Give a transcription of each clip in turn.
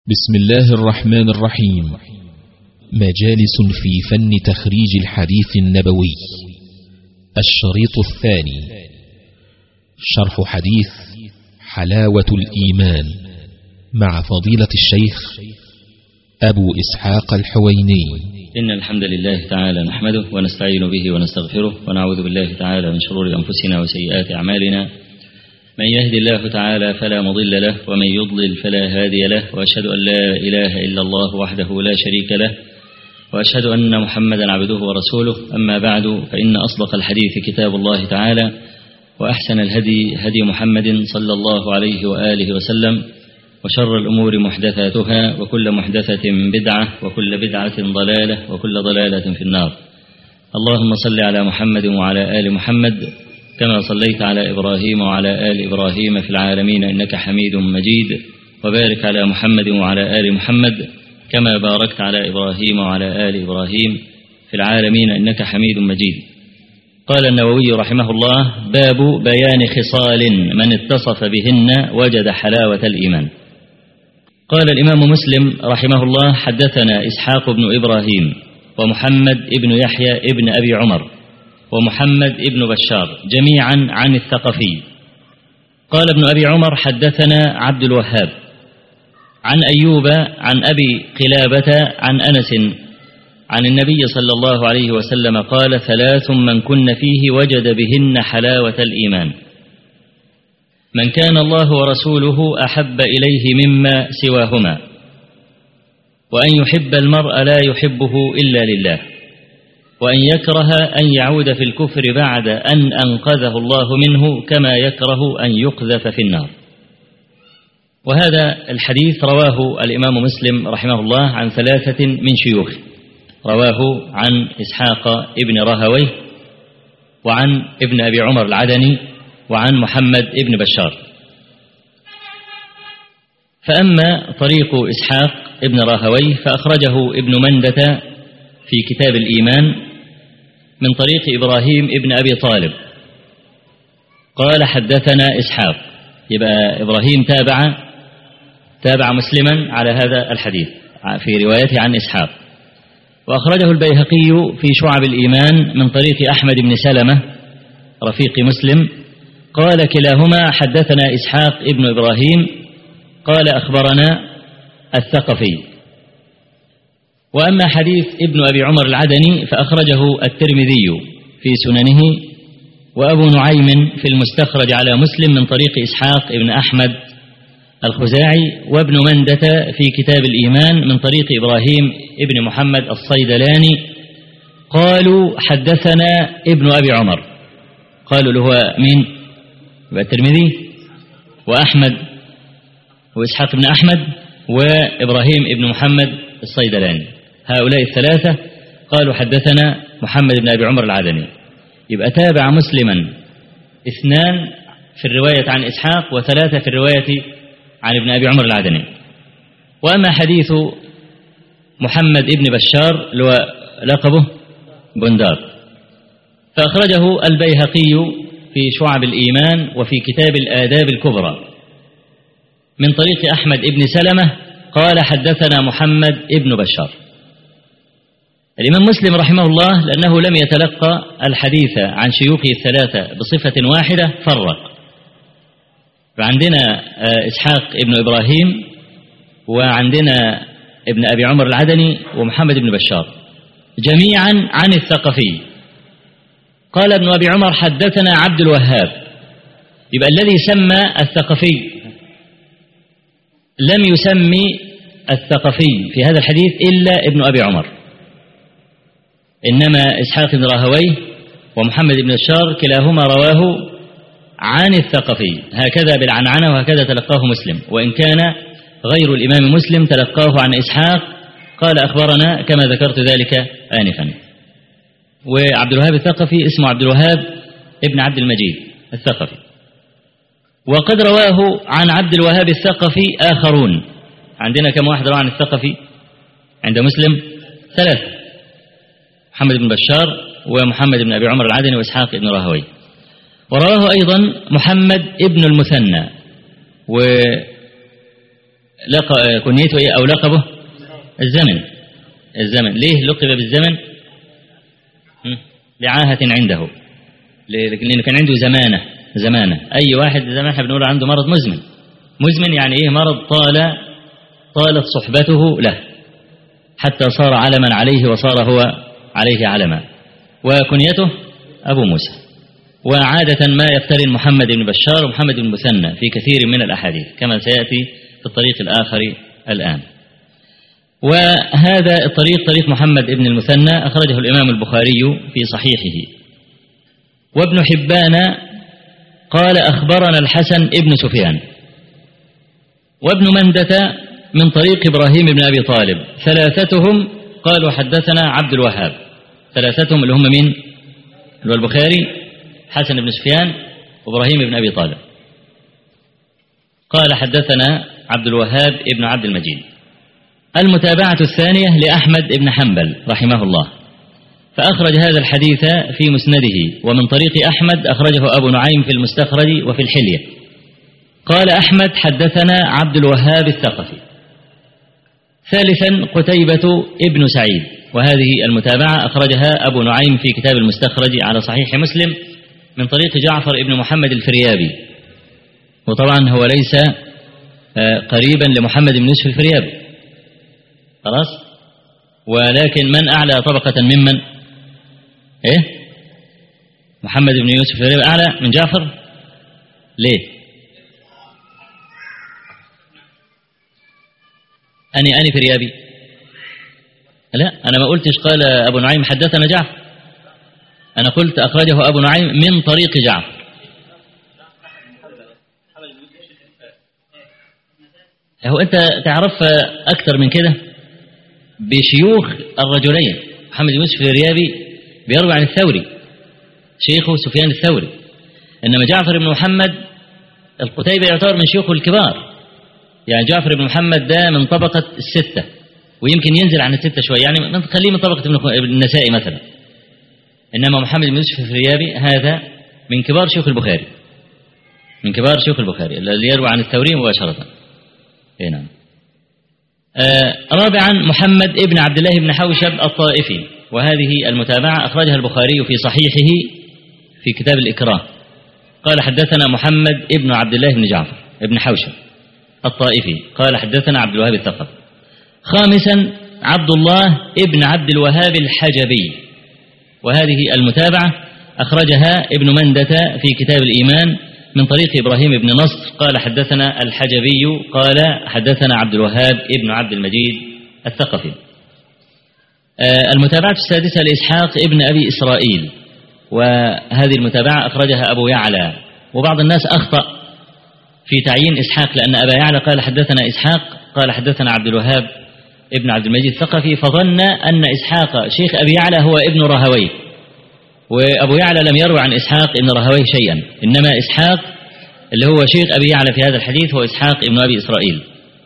بسم الله الرحمن الرحيم مجالس في فن تخريج الحديث النبوي الشريط الثاني شرح حديث حلاوة الإيمان مع فضيلة الشيخ أبو إسحاق الحويني إن الحمد لله تعالى نحمده ونستعين به ونستغفره ونعوذ بالله تعالى من شرور أنفسنا وسيئات أعمالنا من يهدي الله تعالى فلا مضل له ومن يضلل فلا هادي له وأشهد أن لا إله إلا الله وحده لا شريك له وأشهد أن محمدا عبده ورسوله أما بعد فإن أصدق الحديث كتاب الله تعالى وأحسن الهدي هدي محمد صلى الله عليه وآله وسلم وشر الأمور محدثاتها وكل محدثة بدعة وكل بدعة ضلالة وكل ضلالة في النار اللهم صل على محمد وعلى آل محمد كما صليت على إبراهيم وعلى آل إبراهيم في العالمين إنك حميد مجيد وبارك على محمد وعلى آل محمد كما باركت على إبراهيم وعلى آل إبراهيم في العالمين إنك حميد مجيد قال النووي رحمه الله باب بيان خصال من اتصف بهن وجد حلاوة الإيمان قال الإمام مسلم رحمه الله حدثنا إسحاق بن إبراهيم ومحمد بن يحيى ابن أبي عمر ومحمد بن بشار جميعا عن الثقفي قال ابن أبي عمر حدثنا عبد الوهاب عن أيوب عن أبي قلابة عن أنس عن النبي صلى الله عليه وسلم قال ثلاث من كن فيه وجد بهن حلاوة الإيمان من كان الله ورسوله أحب إليه مما سواهما وأن يحب المرء لا يحبه إلا لله وأن يكره أن يعود في الكفر بعد أن أنقذه الله منه كما يكره أن يقذف في النار وهذا الحديث رواه الإمام مسلم رحمه الله عن ثلاثة من شيوخه رواه عن إسحاق ابن راهويه وعن ابن أبي عمر العدني وعن محمد ابن بشار فأما طريق إسحاق ابن راهويه فأخرجه ابن مندة في كتاب الإيمان من طريق إبراهيم ابن أبي طالب قال حدثنا إسحاق يبقى إبراهيم تابع تابع مسلما على هذا الحديث في روايته عن إسحاق وأخرجه البيهقي في شعب الإيمان من طريق أحمد بن سلمة رفيق مسلم قال كلاهما حدثنا إسحاق ابن إبراهيم قال أخبرنا الثقفي وأما حديث ابن أبي عمر العدني فأخرجه الترمذي في سننه وأبو نعيم في المستخرج على مسلم من طريق إسحاق ابن أحمد الخزاعي وابن مندة في كتاب الإيمان من طريق إبراهيم ابن محمد الصيدلاني قالوا حدثنا ابن أبي عمر قالوا له مين يبقى الترمذي وأحمد وإسحاق بن أحمد وإبراهيم ابن محمد الصيدلاني هؤلاء الثلاثة قالوا حدثنا محمد بن أبي عمر العدني يبقى تابع مسلما اثنان في الرواية عن إسحاق وثلاثة في الرواية عن ابن أبي عمر العدني وأما حديث محمد ابن بشار لقبه بندار فأخرجه البيهقي في شعب الإيمان وفي كتاب الآداب الكبرى من طريق أحمد ابن سلمة قال حدثنا محمد ابن بشار الإمام مسلم رحمه الله لأنه لم يتلقى الحديث عن شيوخه الثلاثة بصفة واحدة فرق فعندنا إسحاق ابن إبراهيم وعندنا ابن أبي عمر العدني ومحمد بن بشار جميعا عن الثقفي قال ابن أبي عمر حدثنا عبد الوهاب يبقى الذي سمى الثقفي لم يسمي الثقفي في هذا الحديث إلا ابن أبي عمر إنما إسحاق بن راهويه ومحمد بن الشار كلاهما رواه عن الثقفي هكذا بالعنعنة وهكذا تلقاه مسلم وإن كان غير الإمام مسلم تلقاه عن إسحاق قال أخبرنا كما ذكرت ذلك آنفا وعبد الوهاب الثقفي اسمه عبد الوهاب ابن عبد المجيد الثقفي وقد رواه عن عبد الوهاب الثقفي آخرون عندنا كم واحد روى عن الثقفي عند مسلم ثلاثة محمد بن بشار ومحمد بن أبي عمر العدني وإسحاق بن راهوي ورواه أيضا محمد ابن المثنى و لق... كنيته إيه أو لقبه الزمن الزمن ليه لقب بالزمن هم؟ لعاهة عنده لأنه كان عنده زمانة زمانة أي واحد زمان احنا بنقول عنده مرض مزمن مزمن يعني إيه مرض طال طالت صحبته له حتى صار علما عليه وصار هو عليه علما وكنيته أبو موسى وعادة ما يقترن محمد بن بشار ومحمد بن مثنى في كثير من الأحاديث كما سيأتي في الطريق الآخر الآن وهذا الطريق طريق محمد بن المثنى أخرجه الإمام البخاري في صحيحه وابن حبان قال أخبرنا الحسن ابن سفيان وابن مندة من طريق إبراهيم بن أبي طالب ثلاثتهم قالوا حدثنا عبد الوهاب ثلاثتهم اللي هم مين اللي هو البخاري حسن بن سفيان وإبراهيم بن أبي طالب قال حدثنا عبد الوهاب ابن عبد المجيد المتابعة الثانية لأحمد بن حنبل رحمه الله فأخرج هذا الحديث في مسنده ومن طريق أحمد أخرجه أبو نعيم في المستخرج وفي الحلية قال أحمد حدثنا عبد الوهاب الثقفي ثالثا قتيبة ابن سعيد وهذه المتابعة أخرجها أبو نعيم في كتاب المستخرج على صحيح مسلم من طريق جعفر ابن محمد الفريابي وطبعا هو ليس قريبا لمحمد بن يوسف الفريابي خلاص ولكن من أعلى طبقة ممن إيه محمد بن يوسف الفريابي أعلى من جعفر ليه أني أني فريابي لا أنا ما قلتش قال أبو نعيم حدثنا جعفر أنا قلت أخرجه أبو نعيم من طريق جعفر هو أنت تعرف أكثر من كده بشيوخ الرجلين محمد بن يوسف الريابي بيروي عن الثوري شيخه سفيان الثوري إنما جعفر بن محمد القتيبة يعتبر من شيوخه الكبار يعني جعفر بن محمد ده من طبقة الستة ويمكن ينزل عن الستة شوية يعني خليه من طبقة ابن النسائي مثلا إنما محمد بن يوسف الريابي هذا من كبار شيوخ البخاري من كبار شيوخ البخاري الذي يروي عن الثوري مباشرة اي نعم آه رابعا محمد ابن عبد الله بن حوشب الطائفي وهذه المتابعة أخرجها البخاري في صحيحه في كتاب الإكراه قال حدثنا محمد ابن عبد الله بن جعفر ابن حوشب الطائفي قال حدثنا عبد الوهاب الثقفي خامسا عبد الله ابن عبد الوهاب الحجبي وهذه المتابعة أخرجها ابن مندة في كتاب الإيمان من طريق إبراهيم بن نصر قال حدثنا الحجبي قال حدثنا عبد الوهاب ابن عبد المجيد الثقفي المتابعة السادسة لإسحاق ابن أبي إسرائيل وهذه المتابعة أخرجها أبو يعلى وبعض الناس أخطأ في تعيين إسحاق لأن أبا يعلى قال حدثنا إسحاق قال حدثنا عبد الوهاب ابن عبد المجيد الثقفي فظن أن إسحاق شيخ أبي يعلى هو ابن راهويه وأبو يعلى لم يروي عن إسحاق ابن راهويه شيئا إنما إسحاق اللي هو شيخ أبي يعلى في هذا الحديث هو إسحاق ابن أبي إسرائيل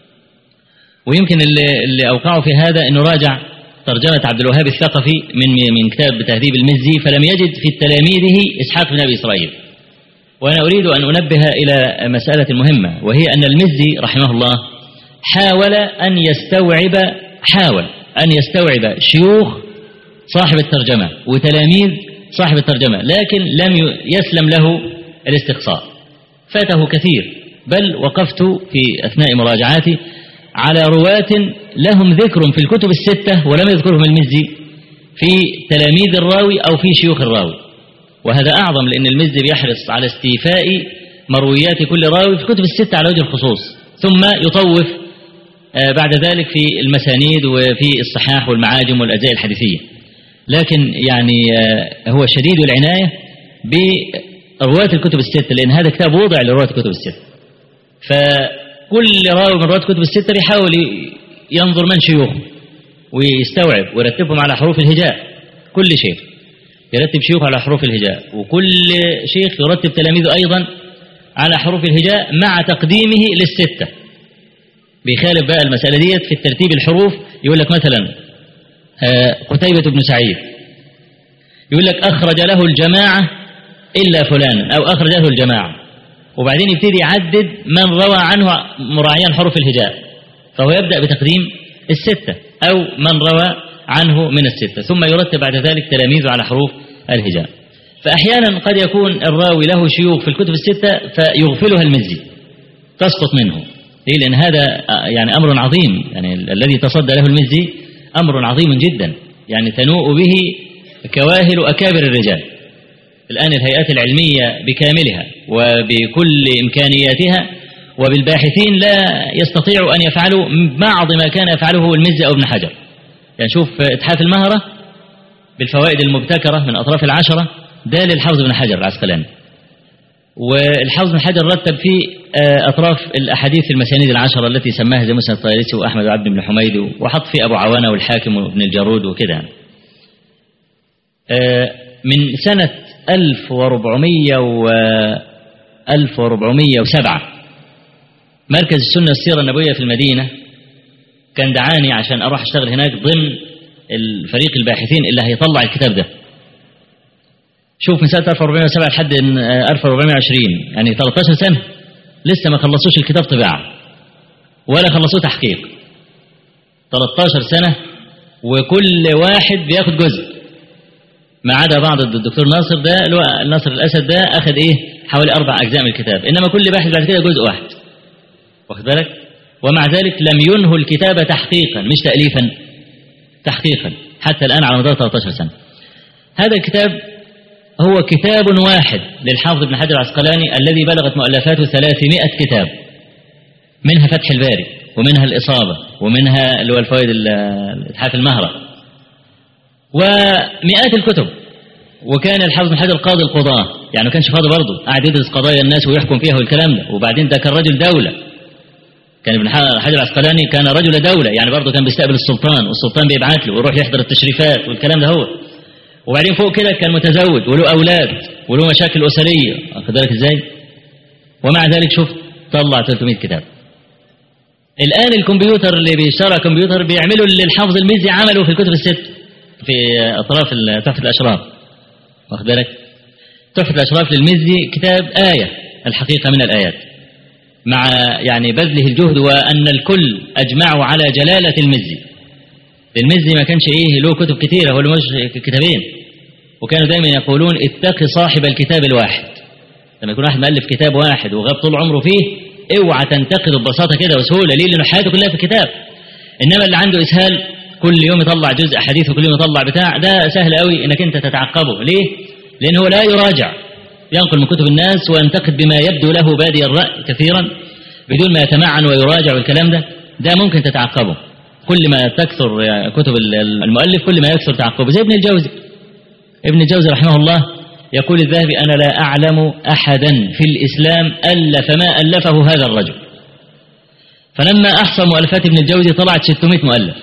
ويمكن اللي, اللي أوقعه في هذا أنه راجع ترجمة عبد الوهاب الثقفي من من كتاب تهذيب المزي فلم يجد في تلاميذه إسحاق بن أبي إسرائيل وأنا أريد أن أنبه إلى مسألة مهمة وهي أن المزي رحمه الله حاول أن يستوعب حاول أن يستوعب شيوخ صاحب الترجمة وتلاميذ صاحب الترجمة لكن لم يسلم له الاستقصاء فاته كثير بل وقفت في أثناء مراجعاتي على رواة لهم ذكر في الكتب الستة ولم يذكرهم المزي في تلاميذ الراوي أو في شيوخ الراوي وهذا أعظم لأن المزي بيحرص على استيفاء مرويات كل راوي في الكتب الستة على وجه الخصوص ثم يطوف بعد ذلك في المسانيد وفي الصحاح والمعاجم والأجزاء الحديثية لكن يعني هو شديد العناية برواة الكتب الستة لأن هذا كتاب وضع لرواة الكتب الستة فكل راوي من رواة الكتب الستة بيحاول ينظر من شيوخه ويستوعب ويرتبهم على حروف الهجاء كل شيخ يرتب شيوخه على حروف الهجاء وكل شيخ يرتب تلاميذه أيضا على حروف الهجاء مع تقديمه للستة بيخالف بقى المسألة ديت في الترتيب الحروف يقول لك مثلا قتيبة بن سعيد يقول لك أخرج له الجماعة إلا فلان أو أخرج له الجماعة وبعدين يبتدي يعدد من روى عنه مراعيا حروف الهجاء فهو يبدأ بتقديم الستة أو من روى عنه من الستة ثم يرتب بعد ذلك تلاميذه على حروف الهجاء فأحيانا قد يكون الراوي له شيوخ في الكتب الستة فيغفلها المزي تسقط منه ليه لأن هذا يعني أمر عظيم يعني الذي تصدى له المزي أمر عظيم جدا يعني تنوء به كواهل أكابر الرجال الآن الهيئات العلمية بكاملها وبكل إمكانياتها وبالباحثين لا يستطيعوا أن يفعلوا بعض ما كان يفعله المزي أو ابن حجر يعني شوف إتحاف المهرة بالفوائد المبتكرة من أطراف العشرة ده للحافظ بن حجر العسقلاني والحافظ بن حجر رتب في أطراف الأحاديث المسانيد العشرة التي سماها زي مسند الطيالسي وأحمد وعبد بن حميد وحط في أبو عوانة والحاكم وابن الجارود وكده من سنة 1400 و 1407 مركز السنة السيرة النبوية في المدينة كان دعاني عشان أروح أشتغل هناك ضمن الفريق الباحثين اللي هيطلع الكتاب ده شوف من سنة 1407 لحد 1420 يعني 13 سنة لسه ما خلصوش الكتاب طباعة ولا خلصوه تحقيق 13 سنة وكل واحد بياخد جزء ما عدا بعض الدكتور ناصر ده اللي هو ناصر الأسد ده أخذ إيه حوالي أربع أجزاء من الكتاب إنما كل باحث بعد كده جزء واحد واخد بالك ومع ذلك لم ينهوا الكتابة تحقيقا مش تأليفا تحقيقا حتى الآن على مدار 13 سنة هذا الكتاب هو كتاب واحد للحافظ ابن حجر العسقلاني الذي بلغت مؤلفاته 300 كتاب منها فتح الباري ومنها الإصابة ومنها اللي هو الفوائد الإتحاف المهرة ومئات الكتب وكان الحافظ بن حجر قاضي القضاة يعني ما كانش فاضي برضه قاعد يدرس قضايا الناس ويحكم فيها والكلام ده وبعدين ده كان رجل دولة كان ابن حجر العسقلاني كان رجل دولة يعني برضه كان بيستقبل السلطان والسلطان بيبعت له ويروح يحضر التشريفات والكلام ده هو وبعدين فوق كده كان متزوج وله أولاد وله مشاكل أسرية واخد بالك إزاي ومع ذلك شوف طلع 300 كتاب الآن الكمبيوتر اللي بيشترى كمبيوتر بيعملوا اللي الحافظ الميزي عمله في الكتب الست في أطراف تحفة الأشراف واخد بالك تحفة الأشراف للميزي كتاب آية الحقيقة من الآيات مع يعني بذله الجهد وأن الكل أجمعوا على جلالة المزي المزي ما كانش إيه له كتب كثيرة هو له كتابين وكانوا دايما يقولون اتق صاحب الكتاب الواحد لما يكون واحد مؤلف كتاب واحد وغاب طول عمره فيه اوعى تنتقده ببساطة كده وسهولة ليه لأنه حياته كلها في الكتاب إنما اللي عنده إسهال كل يوم يطلع جزء حديث وكل يوم يطلع بتاع ده سهل قوي إنك أنت تتعقبه ليه؟ لأنه هو لا يراجع ينقل من كتب الناس وينتقد بما يبدو له بادي الرأي كثيرا بدون ما يتمعن ويراجع والكلام ده ده ممكن تتعقبه كل ما تكثر كتب المؤلف كل ما يكثر تعقبه زي ابن الجوزي ابن الجوزي رحمه الله يقول الذهبي أنا لا أعلم أحدا في الإسلام ألف ما ألفه هذا الرجل فلما أحصى مؤلفات ابن الجوزي طلعت 600 مؤلف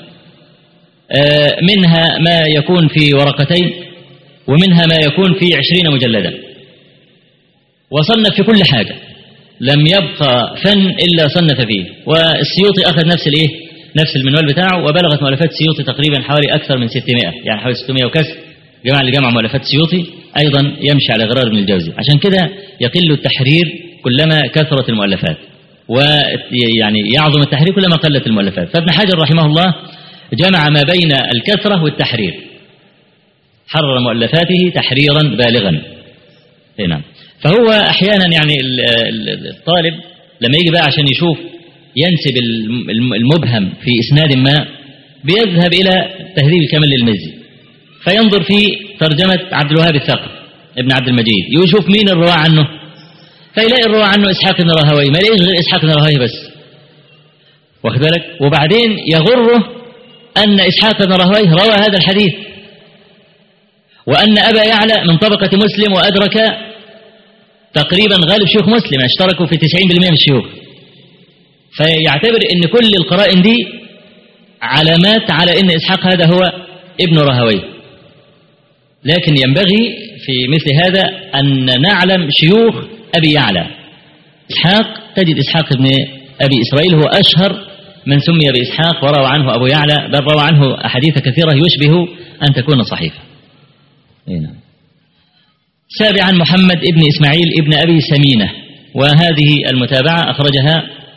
منها ما يكون في ورقتين ومنها ما يكون في عشرين مجلدا وصنف في كل حاجة لم يبقى فن إلا صنف فيه والسيوطي أخذ نفس الإيه نفس المنوال بتاعه وبلغت مؤلفات سيوطي تقريبا حوالي أكثر من 600 يعني حوالي 600 وكسر جماعة اللي جمع مؤلفات سيوطي أيضا يمشي على غرار ابن الجوزي عشان كده يقل التحرير كلما كثرت المؤلفات ويعني يعظم التحرير كلما قلت المؤلفات فابن حجر رحمه الله جمع ما بين الكثرة والتحرير حرر مؤلفاته تحريرا بالغا نعم فهو أحيانا يعني الطالب لما يجي بقى عشان يشوف ينسب المبهم في إسناد ما بيذهب إلى تهذيب الكامل للمزي فينظر في ترجمة عبد الوهاب الثقف ابن عبد المجيد يشوف مين الرواة عنه فيلاقي الرواة عنه إسحاق بن راهوي ما يلاقيش غير إسحاق بن راهوي بس واخد بالك وبعدين يغره أن إسحاق بن راهوي روى هذا الحديث وأن أبا يعلى من طبقة مسلم وأدرك تقريبا غالب شيوخ مسلم اشتركوا في 90% من الشيوخ فيعتبر ان كل القرائن دي علامات على ان اسحاق هذا هو ابن راهوي لكن ينبغي في مثل هذا ان نعلم شيوخ ابي يعلى اسحاق تجد اسحاق ابن ابي اسرائيل هو اشهر من سمي باسحاق وروى عنه ابو يعلى بل روى عنه احاديث كثيره يشبه ان تكون صحيحه نعم سابعا محمد ابن إسماعيل ابن أبي سمينة وهذه المتابعة أخرجها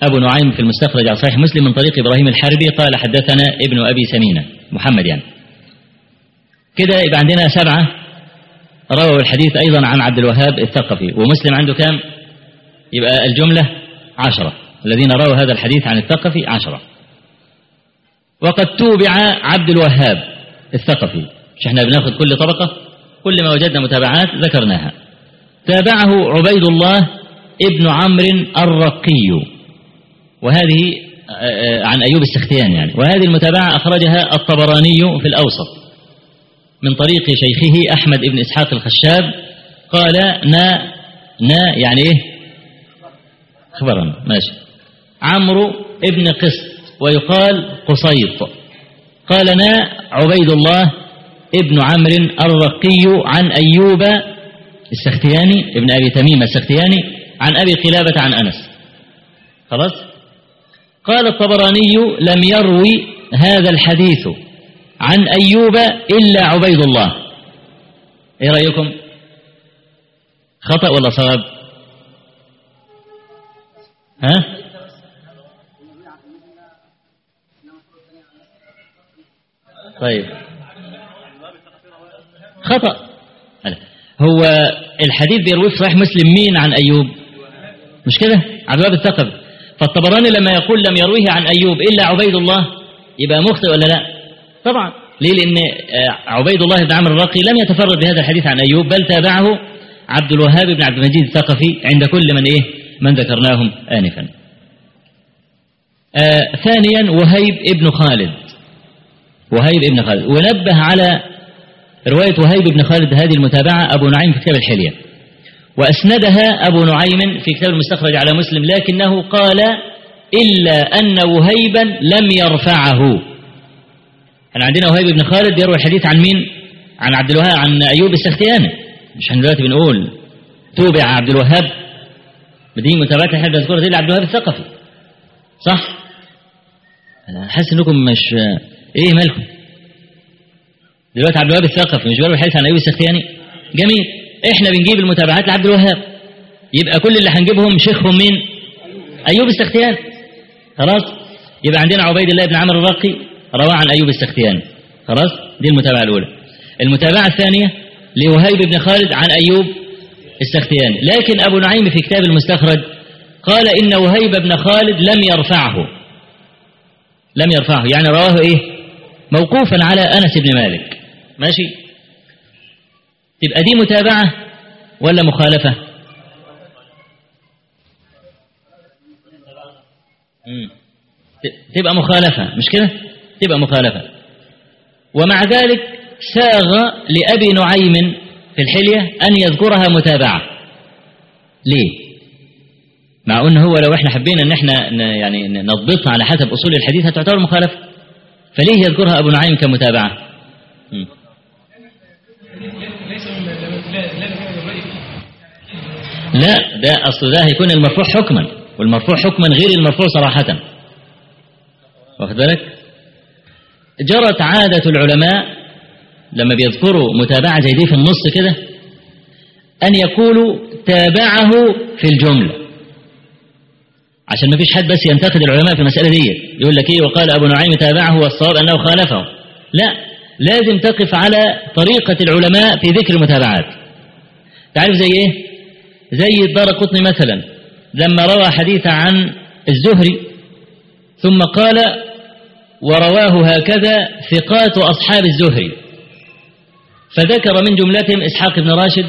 أبو نعيم في المستخرج على صحيح مسلم من طريق إبراهيم الحربي قال حدثنا ابن أبي سمينة محمد يعني كده يبقى عندنا سبعة رووا الحديث أيضا عن عبد الوهاب الثقفي ومسلم عنده كام يبقى الجملة عشرة الذين رووا هذا الحديث عن الثقفي عشرة وقد توبع عبد الوهاب الثقفي مش احنا بناخد كل طبقة كل ما وجدنا متابعات ذكرناها تابعه عبيد الله ابن عمرو الرقي وهذه عن أيوب السختيان يعني وهذه المتابعة أخرجها الطبراني في الأوسط من طريق شيخه أحمد بن إسحاق الخشاب قال نا نا يعني إيه خبرا ماشي عمرو ابن قسط ويقال قصيط قال نا عبيد الله ابن عمرو الرقي عن أيوب السختياني ابن أبي تميم السختياني عن أبي قلابة عن أنس خلاص قال الطبراني لم يروي هذا الحديث عن أيوب إلا عبيد الله إيه رأيكم خطأ ولا صواب ها طيب خطأ هو الحديث بيرويه في صحيح مسلم مين عن أيوب مش كده عبد الوهاب الثقفي فالطبراني لما يقول لم يرويه عن أيوب إلا عبيد الله يبقى مخطئ ولا لا طبعا ليه لأن عبيد الله بن عمرو الرقي لم يتفرد بهذا الحديث عن أيوب بل تابعه عبد الوهاب بن عبد المجيد الثقفي عند كل من إيه من ذكرناهم آنفا آه ثانيا وهيب ابن خالد وهيب ابن خالد ونبه على رواية وهيب بن خالد هذه المتابعة أبو نعيم في كتاب الحلية وأسندها أبو نعيم في كتاب المستخرج على مسلم لكنه قال إلا أن وهيبا لم يرفعه احنا عندنا وهيب بن خالد يروي الحديث عن مين عن عبد الوهاب عن أيوب السختياني مش احنا دلوقتي بنقول توبع عبد الوهاب بدي متابعات احنا بنذكرها دي لعبد الوهاب الثقفي صح انا حاسس انكم مش ايه مالكم دلوقتي عبد الوهاب الثقفي مش بيروي الحديث عن أيوب السختياني جميل احنا بنجيب المتابعات لعبد الوهاب يبقى كل اللي هنجيبهم شيخهم مين أيوب السختياني خلاص يبقى عندنا عبيد الله بن عمرو الرقي رواه عن أيوب السختياني خلاص دي المتابعة الأولى المتابعة الثانية لوهيب بن خالد عن أيوب السختياني لكن أبو نعيم في كتاب المستخرج قال إن وهيب بن خالد لم يرفعه لم يرفعه يعني رواه إيه موقوفا على أنس بن مالك ماشي تبقى دي متابعة ولا مخالفة مم. تبقى مخالفة مش كده تبقى مخالفة ومع ذلك ساغ لأبي نعيم في الحلية أن يذكرها متابعة ليه مع أن هو لو احنا حبينا أن احنا يعني نضبطها على حسب أصول الحديث هتعتبر مخالفة فليه يذكرها أبو نعيم كمتابعة م. لا ده أصل ده هيكون المرفوع حكما والمرفوع حكما غير المرفوع صراحة واخد بالك جرت عادة العلماء لما بيذكروا متابعة زي دي في النص كده أن يقولوا تابعه في الجملة عشان ما فيش حد بس ينتقد العلماء في المسألة دي يقول لك إيه وقال أبو نعيم تابعه والصواب أنه خالفه لا لازم تقف على طريقة العلماء في ذكر المتابعات تعرف زي إيه زي الدار قطني مثلا لما روى حديث عن الزهري ثم قال ورواه هكذا ثقات أصحاب الزهري فذكر من جملتهم إسحاق بن راشد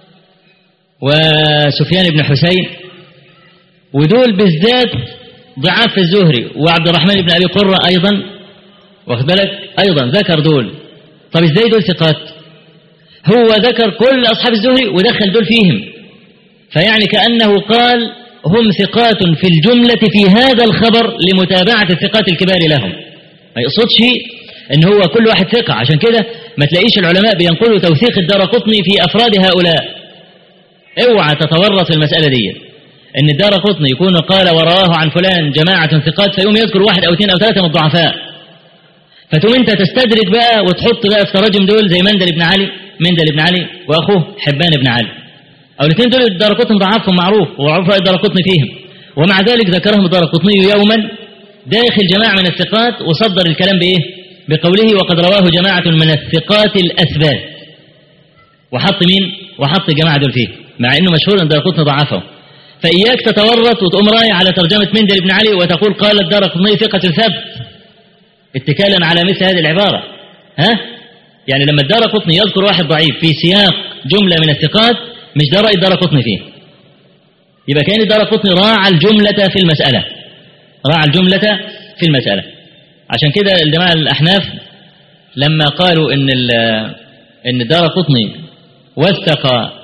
وسفيان بن حسين ودول بالذات ضعاف الزهري وعبد الرحمن بن أبي قرة أيضا واخد بالك أيضا ذكر دول طب ازاي دول ثقات هو ذكر كل أصحاب الزهري ودخل دول فيهم فيعني كأنه قال هم ثقات في الجملة في هذا الخبر لمتابعة الثقات الكبار لهم ما يقصدش ان هو كل واحد ثقة عشان كده ما تلاقيش العلماء بينقلوا توثيق الدار قطني في أفراد هؤلاء اوعى تتورط في المسألة دي ان الدار قطني يكون قال ورواه عن فلان جماعة ثقات فيقوم يذكر واحد أو اثنين أو ثلاثة من الضعفاء فتقوم انت تستدرك بقى وتحط بقى في تراجم دول زي مندل بن علي مندل بن علي وأخوه حبان بن علي أو الاثنين دول الدار قطني ضعفهم معروف وعرف الدار قطني فيهم ومع ذلك ذكرهم دار قطني يوما داخل جماعة من الثقات وصدر الكلام بإيه بقوله وقد رواه جماعة من الثقات الأثبات وحط مين وحط جماعة دول فيه مع انه مشهور ان دار قطني ضعفه فإياك تتورط وتقوم رايح على ترجمة مندل بن علي وتقول قال الدار قطني ثقة ثبت اتكالا على مثل هذه العبارة ها يعني لما الدار قطني يذكر واحد ضعيف في سياق جملة من الثقات مش ده رأي الدار قطني فيه يبقى كان الدار قطني راعى الجملة في المسألة راعى الجملة في المسألة عشان كده الجماعة الأحناف لما قالوا إن إن الدار قطني وثق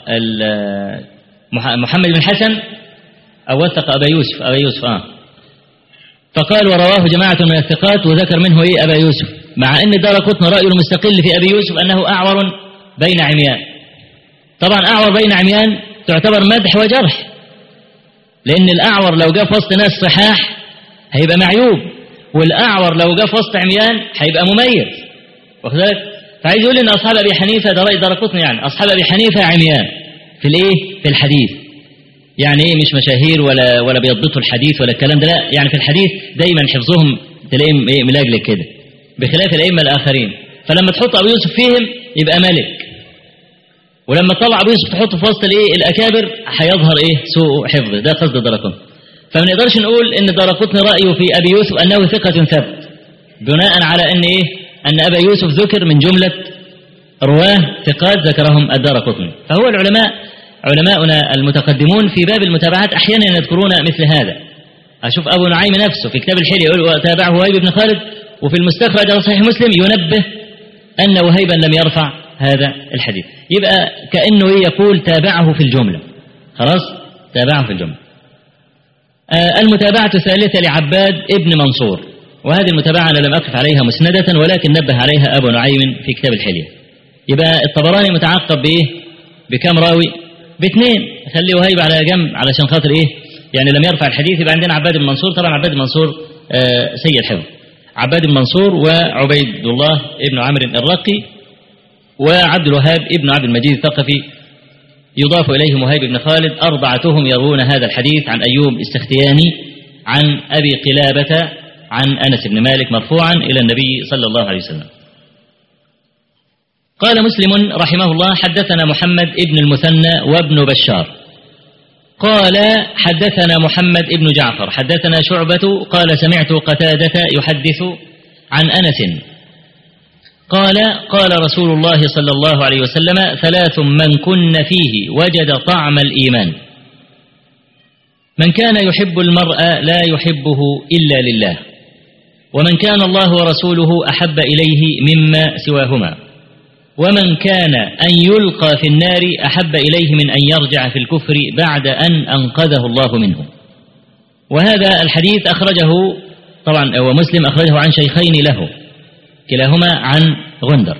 محمد بن حسن أو وثق أبا يوسف أبا يوسف آه فقال ورواه جماعة من الثقات وذكر منه إيه أبا يوسف مع أن دار قطن رأيه المستقل في أبي يوسف أنه أعور بين عميان طبعا أعور بين عميان تعتبر مدح وجرح لأن الأعور لو جاء في وسط ناس صحاح هيبقى معيوب والأعور لو جاء في وسط عميان هيبقى مميز واخد بالك فعايز يقول ان اصحاب ابي حنيفه ده راي دار قطن يعني اصحاب ابي حنيفه عميان في الايه في الحديث يعني ايه مش مشاهير ولا ولا بيضبطوا الحديث ولا الكلام ده لا يعني في الحديث دايما حفظهم تلاقيهم ايه ملاجلك كده بخلاف الائمه الاخرين فلما تحط ابو يوسف فيهم يبقى ملك ولما تطلع ابو يوسف تحطه في وسط الايه الاكابر هيظهر ايه سوء حفظه ده قصد دارقطني فما نقدرش نقول ان دارقطني رايه في ابي يوسف انه ثقه ثبت بناء على ان ايه ان ابا يوسف ذكر من جمله رواه ثقات ذكرهم الدارقطني فهو العلماء علماؤنا المتقدمون في باب المتابعات احيانا يذكرون مثل هذا اشوف ابو نعيم نفسه في كتاب الحلي يقول وتابعه وهيب بن خالد وفي المستخرج على صحيح مسلم ينبه ان وهيبا لم يرفع هذا الحديث يبقى كانه يقول تابعه في الجمله خلاص تابعه في الجمله آه المتابعه الثالثه لعباد ابن منصور وهذه المتابعه انا لم اقف عليها مسنده ولكن نبه عليها ابو نعيم في كتاب الحليه يبقى الطبراني متعقب بايه بكم راوي باثنين خلي وهيب على جنب علشان خاطر ايه يعني لم يرفع الحديث يبقى عندنا عباد بن منصور طبعا عباد بن منصور آه سيء الحفظ عباد بن منصور وعبيد الله ابن عمرو الرقي وعبد الوهاب ابن عبد المجيد الثقفي يضاف إليه مهيب بن خالد أربعتهم يروون هذا الحديث عن أيوب السختياني عن أبي قلابة عن أنس بن مالك مرفوعا إلى النبي صلى الله عليه وسلم قال مسلم رحمه الله حدثنا محمد ابن المثنى وابن بشار قال حدثنا محمد ابن جعفر حدثنا شعبة قال سمعت قتادة يحدث عن أنس قال قال رسول الله صلى الله عليه وسلم ثلاث من كن فيه وجد طعم الإيمان من كان يحب المرء لا يحبه إلا لله ومن كان الله ورسوله أحب إليه مما سواهما ومن كان أن يلقى في النار أحب إليه من أن يرجع في الكفر بعد أن أنقذه الله منه وهذا الحديث أخرجه طبعا ومسلم أخرجه عن شيخين له كلاهما عن غندر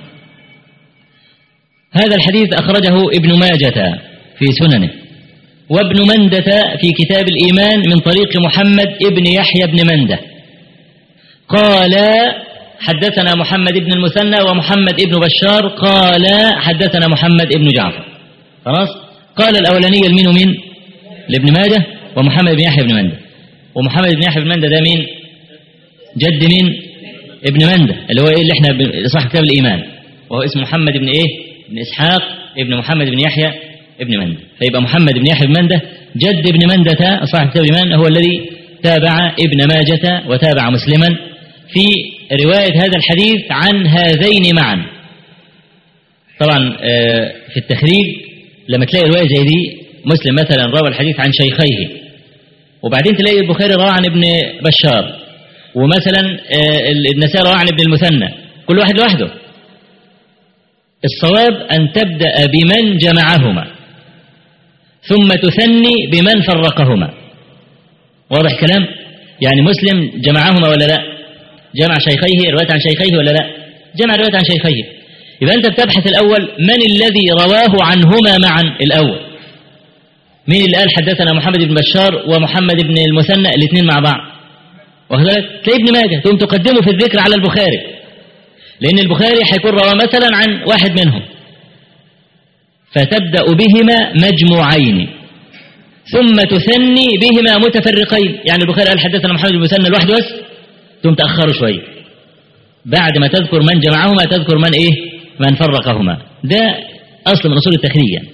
هذا الحديث أخرجه ابن ماجة في سننه وابن مندة في كتاب الإيمان من طريق محمد ابن يحيى بن مندة قال حدثنا محمد بن المثنى ومحمد ابن بشار قال حدثنا محمد ابن جعفر خلاص قال الأولاني المين من لابن ماجه ومحمد بن يحيى بن مندة ومحمد بن يحيى بن مندة ده مين جد مين ابن مندة اللي هو ايه اللي احنا صاحب كتاب الإيمان وهو اسمه محمد بن ايه بن إسحاق ابن محمد بن يحيى ابن مندة فيبقى محمد بن يحيى بن مندة جد ابن مندة صاحب كتاب الإيمان هو الذي تابع ابن ماجة وتابع مسلما في رواية هذا الحديث عن هذين معا طبعا في التخريج لما تلاقي رواية زي دي مسلم مثلا روى الحديث عن شيخيه وبعدين تلاقي البخاري روى عن ابن بشار ومثلا النسائي روى عن ابن المثنى كل واحد لوحده الصواب أن تبدأ بمن جمعهما ثم تثني بمن فرقهما واضح كلام يعني مسلم جمعهما ولا لا جمع شيخيه رواية عن شيخيه ولا لا جمع رواية عن شيخيه يبقى أنت بتبحث الأول من الذي رواه عنهما معا الأول مين اللي قال حدثنا محمد بن بشار ومحمد بن المثنى الاثنين مع بعض واخد بالك تلاقي ابن ماجه تقوم تقدمه في الذكر على البخاري لأن البخاري هيكون روى مثلا عن واحد منهم فتبدأ بهما مجموعين ثم تثني بهما متفرقين يعني البخاري قال حدثنا محمد بن مثنى لوحده بس ثم تأخروا شوية بعد ما تذكر من جمعهما تذكر من إيه من فرقهما ده أصل من أصول التخريج يعني.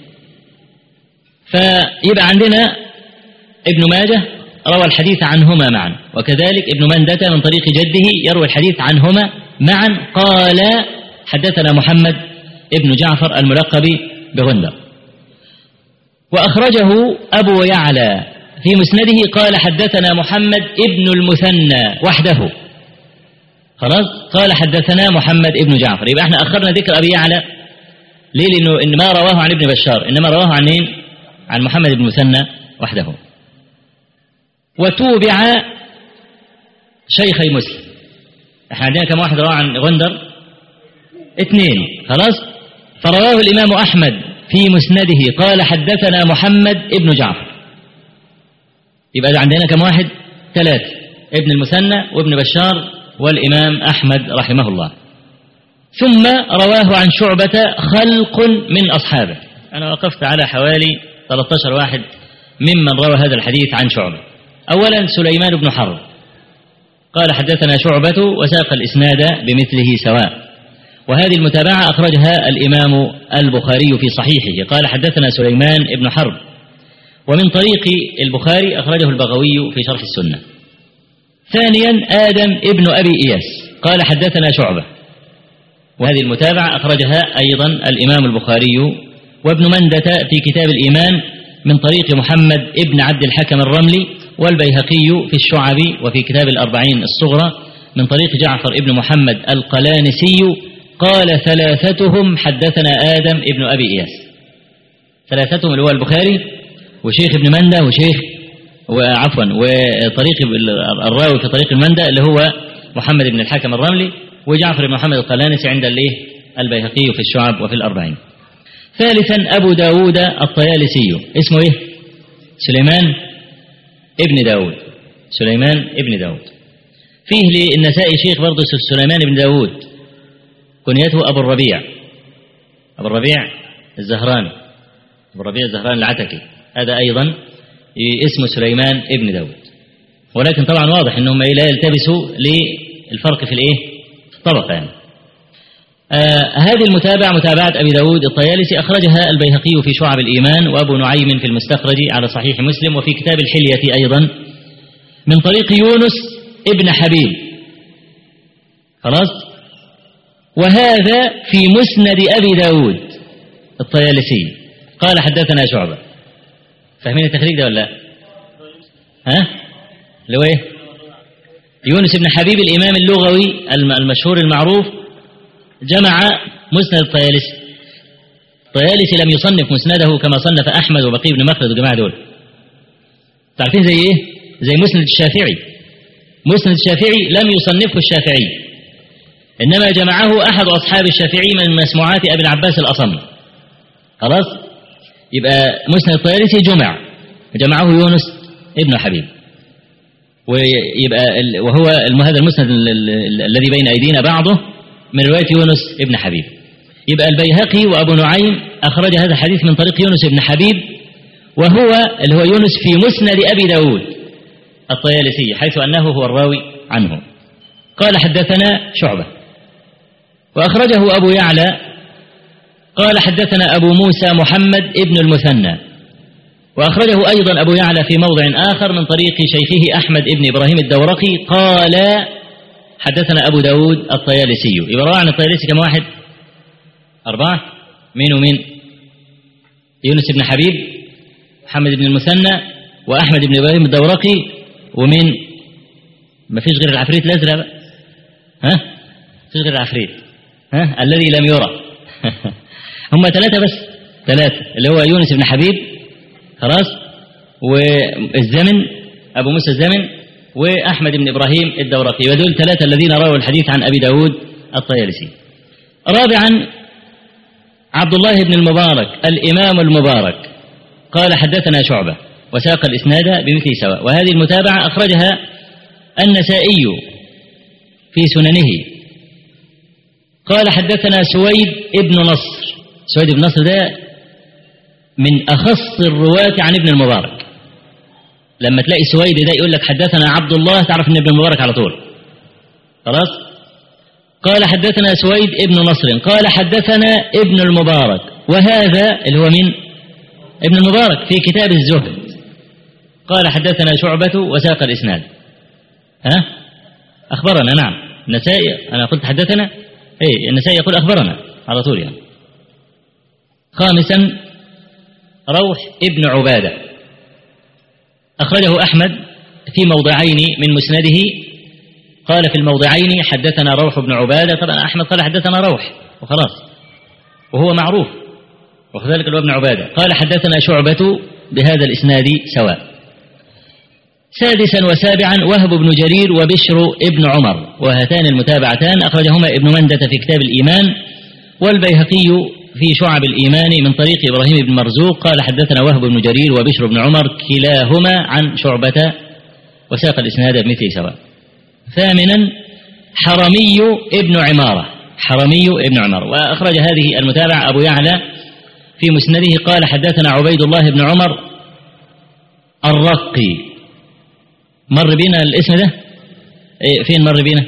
فيبقى عندنا ابن ماجه روى الحديث عنهما معا وكذلك ابن مندة من طريق جده يروي الحديث عنهما معا قال حدثنا محمد ابن جعفر الملقب بغندر وأخرجه أبو يعلى في مسنده قال حدثنا محمد ابن المثنى وحده خلاص قال حدثنا محمد ابن جعفر يبقى احنا أخرنا ذكر أبي يعلى ليه لأنه إن ما رواه عن ابن بشار إنما رواه عن مين عن محمد بن المثنى وحده وتوبع شيخي مسلم احنا عندنا كم واحد رواه عن غندر اثنين خلاص فرواه الإمام أحمد في مسنده قال حدثنا محمد ابن جعفر يبقى ده عندنا كم واحد ثلاثة ابن المثنى وابن بشار والإمام أحمد رحمه الله ثم رواه عن شعبة خلق من أصحابه أنا وقفت على حوالي 13 واحد ممن روى هذا الحديث عن شعبة أولا سليمان بن حرب قال حدثنا شعبة وساق الإسناد بمثله سواء وهذه المتابعة أخرجها الإمام البخاري في صحيحه قال حدثنا سليمان بن حرب ومن طريق البخاري أخرجه البغوي في شرح السنة ثانيا آدم ابن أبي إياس قال حدثنا شعبة وهذه المتابعة أخرجها أيضا الإمام البخاري وابن مندة في كتاب الإيمان من طريق محمد ابن عبد الحكم الرملي والبيهقي في الشعب وفي كتاب الأربعين الصغرى من طريق جعفر ابن محمد القلانسي قال ثلاثتهم حدثنا آدم ابن أبي إياس ثلاثتهم اللي هو البخاري وشيخ ابن مندة وشيخ وعفوا وطريق الراوي في طريق المندة اللي هو محمد بن الحكم الرملي وجعفر بن محمد القلانسي عند الايه البيهقي في الشعب وفي الأربعين ثالثا أبو داود الطيالسي اسمه إيه سليمان ابن داود سليمان ابن داود فيه للنسائي شيخ برضه سليمان بن داود كنيته أبو الربيع أبو الربيع الزهراني أبو الربيع الزهراني العتكي هذا أيضا اسمه سليمان ابن داود ولكن طبعا واضح أنهم لا يلتبسوا للفرق في الإيه الطبقة يعني آه هذه المتابعة متابعة أبي داود الطيالسي أخرجها البيهقي في شعب الإيمان وأبو نعيم في المستخرج على صحيح مسلم وفي كتاب الحلية أيضا من طريق يونس ابن حبيب خلاص وهذا في مسند أبي داود الطيالسي قال حدثنا شعبة فاهمين التخريج ده ولا لا ها اللي هو ايه يونس بن حبيب الإمام اللغوي المشهور المعروف جمع مسند الطيالسي الطيالسي لم يصنف مسنده كما صنف أحمد وبقي بن مخلد والجماعة دول تعرفين زي إيه؟ زي مسند الشافعي مسند الشافعي لم يصنفه الشافعي إنما جمعه أحد أصحاب الشافعي من مسموعات أبي العباس الأصم خلاص يبقى مسند الطيالسي جمع جمعه يونس ابن حبيب ويبقى وهو هذا المسند الذي بين أيدينا بعضه من رواية يونس ابن حبيب يبقى البيهقي وأبو نعيم أخرج هذا الحديث من طريق يونس ابن حبيب وهو اللي هو يونس في مسند أبي داود الطيالسي حيث أنه هو الراوي عنه قال حدثنا شعبة وأخرجه أبو يعلى قال حدثنا أبو موسى محمد ابن المثنى وأخرجه أيضا أبو يعلى في موضع آخر من طريق شيخه أحمد ابن إبراهيم الدورقي قال حدثنا أبو داود الطيالسي يبقى روى عن الطيالسي كم واحد أربعة مين ومين يونس بن حبيب محمد بن المثنى وأحمد بن إبراهيم الدورقي ومين ما فيش غير العفريت الأزرق بقى ها فيش غير العفريت ها الذي لم يرى هم ثلاثة بس ثلاثة اللي هو يونس بن حبيب خلاص والزمن أبو موسى الزمن وأحمد بن إبراهيم الدورقي ودول ثلاثة الذين رووا الحديث عن أبي داود الطيالسي رابعا عبد الله بن المبارك الإمام المبارك قال حدثنا شعبة وساق الإسناد بمثل سواء وهذه المتابعة أخرجها النسائي في سننه قال حدثنا سويد ابن نصر سويد بن نصر ده من أخص الرواة عن ابن المبارك لما تلاقي سويد ده يقول لك حدثنا عبد الله تعرف ان ابن المبارك على طول خلاص قال حدثنا سويد ابن نصر قال حدثنا ابن المبارك وهذا اللي هو مين ابن المبارك في كتاب الزهد قال حدثنا شعبة وساق الإسناد ها أخبرنا نعم النسائي أنا قلت حدثنا إيه النسائي يقول أخبرنا على طول يعني خامسا روح ابن عبادة أخرجه أحمد في موضعين من مسنده قال في الموضعين حدثنا روح بن عبادة طبعا أحمد قال حدثنا روح وخلاص وهو معروف وكذلك ابن عبادة قال حدثنا شعبة بهذا الإسناد سواء سادسا وسابعا وهب بن جرير وبشر ابن عمر وهاتان المتابعتان أخرجهما ابن مندة في كتاب الإيمان والبيهقي في شعب الإيمان من طريق إبراهيم بن مرزوق قال حدثنا وهب بن جرير وبشر بن عمر كلاهما عن شعبة وساق الإسناد بمثل سواء ثامنا حرمي ابن عمارة حرمي ابن عمر وأخرج هذه المتابعة أبو يعلى في مسنده قال حدثنا عبيد الله بن عمر الرقي مر بينا الاسم ده إيه فين مر بينا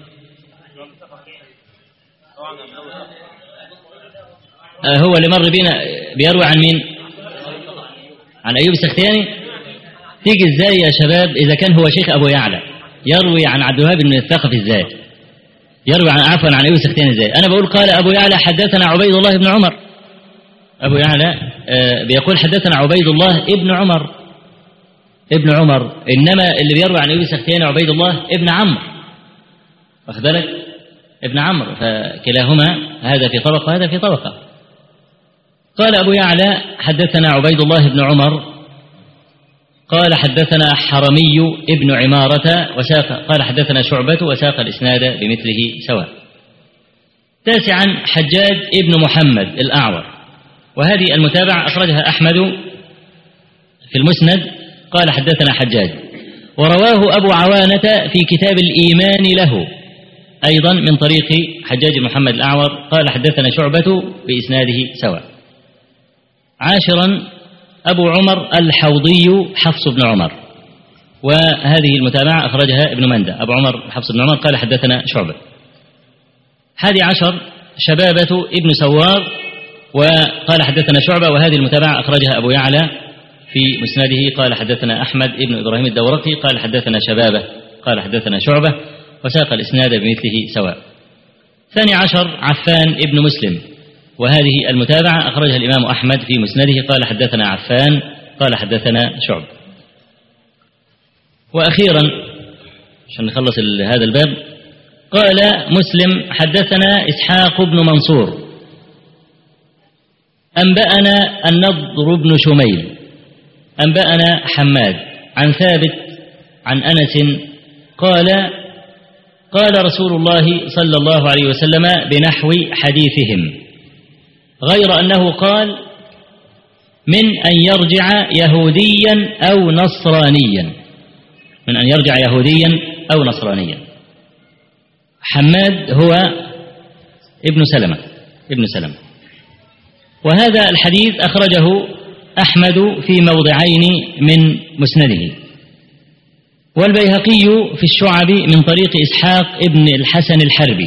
آه هو اللي مر بينا بيروي عن مين عن أيوب السختياني تيجي ازاي يا شباب إذا كان هو شيخ أبو يعلى يروي عن عبد الوهاب بن الثقفي ازاي يروي عن عفوا عن أيوب السختياني ازاي أنا بقول قال أبو يعلى حدثنا عبيد الله بن عمر أبو يعلى آه بيقول حدثنا عبيد الله ابن عمر ابن عمر إنما اللي بيروي عن أيوب السختياني عبيد الله ابن عمرو واخد بالك ابن عمرو فكلاهما هذا في طبقة وهذا في طبقة قال أبو يعلى حدثنا عبيد الله بن عمر قال حدثنا حرمي ابن عمارة وساق قال حدثنا شعبة وساق الإسناد بمثله سواء تاسعا حجاج ابن محمد الأعور وهذه المتابعة أخرجها أحمد في المسند قال حدثنا حجاج ورواه أبو عوانة في كتاب الإيمان له أيضا من طريق حجاج محمد الأعور قال حدثنا شعبة بإسناده سواء عاشرا أبو عمر الحوضي حفص بن عمر وهذه المتابعة أخرجها ابن مندة أبو عمر حفص بن عمر قال حدثنا شعبة حادي عشر شبابة ابن سوار وقال حدثنا شعبة وهذه المتابعة أخرجها أبو يعلى في مسنده قال حدثنا أحمد ابن إبراهيم الدورقي قال حدثنا شبابة قال حدثنا شعبة وساق الإسناد بمثله سواء ثاني عشر عفان ابن مسلم وهذه المتابعة أخرجها الإمام أحمد في مسنده قال حدثنا عفان قال حدثنا شعب وأخيرا عشان نخلص هذا الباب قال مسلم حدثنا إسحاق بن منصور أنبأنا النضر بن شميل أنبأنا حماد عن ثابت عن أنس قال قال رسول الله صلى الله عليه وسلم بنحو حديثهم غير أنه قال من أن يرجع يهوديا أو نصرانيا من أن يرجع يهوديا أو نصرانيا حماد هو ابن سلمة ابن سلمة وهذا الحديث أخرجه أحمد في موضعين من مسنده والبيهقي في الشعب من طريق إسحاق ابن الحسن الحربي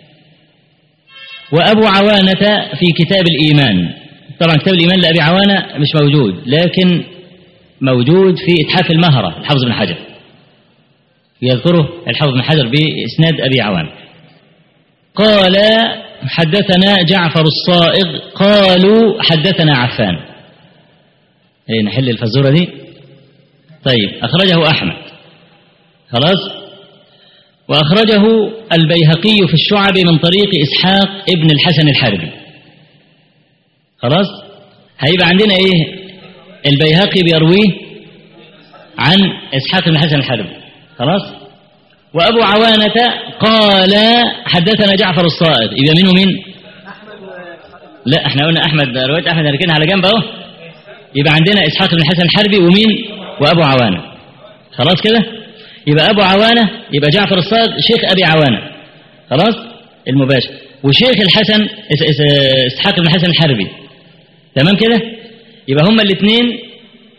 وأبو عوانة في كتاب الإيمان طبعا كتاب الإيمان لأبي عوانة مش موجود لكن موجود في إتحاف المهرة الحافظ بن حجر يذكره الحافظ بن حجر بإسناد أبي عوانة قال حدثنا جعفر الصائغ قالوا حدثنا عفان ايه نحل الفزورة دي طيب أخرجه أحمد خلاص وأخرجه البيهقي في الشعب من طريق إسحاق ابن الحسن الحربي خلاص هيبقى عندنا إيه البيهقي بيرويه عن إسحاق بن الحسن الحربي خلاص وأبو عوانة قال حدثنا جعفر الصائغ يبقى منه مين لا احنا قلنا أحمد رواية أحمد هنركنها على جنب أهو يبقى عندنا إسحاق بن الحسن الحربي ومين وأبو عوانة خلاص كده يبقى أبو عوانة يبقى جعفر الصادق شيخ أبي عوانة خلاص المباشر وشيخ الحسن إسحاق بن الحسن الحربي تمام كده يبقى هما الاثنين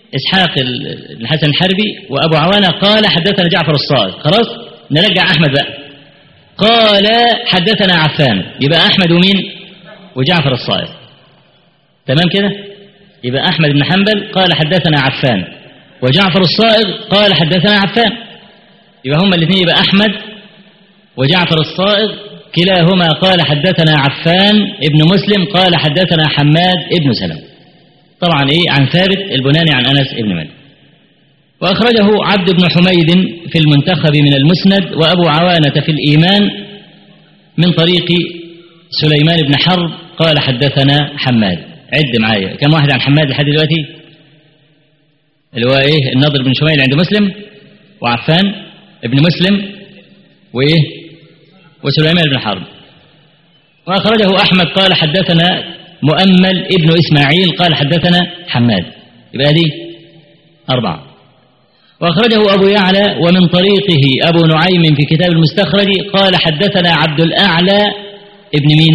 إسحاق بن حسن الحربي وأبو عوانة قال حدثنا جعفر الصادق خلاص نرجع أحمد بقى قال حدثنا عفان يبقى أحمد ومين وجعفر الصادق تمام كده يبقى أحمد بن حنبل قال حدثنا عفان وجعفر الصائغ قال حدثنا عفان يبقى هما الاثنين يبقى أحمد وجعفر الصائغ كلاهما قال حدثنا عفان ابن مسلم قال حدثنا حماد ابن سلم طبعا ايه عن ثابت البناني عن انس ابن مالك واخرجه عبد بن حميد في المنتخب من المسند وابو عوانه في الايمان من طريق سليمان بن حرب قال حدثنا حماد عد معايا كم واحد عن حماد لحد دلوقتي اللي هو ايه النضر بن شميل عند مسلم وعفان ابن مسلم وايه وسليمان بن حرب واخرجه احمد قال حدثنا مؤمل ابن اسماعيل قال حدثنا حماد يبقى دي اربعه واخرجه ابو يعلى ومن طريقه ابو نعيم في كتاب المستخرج قال حدثنا عبد الاعلى ابن مين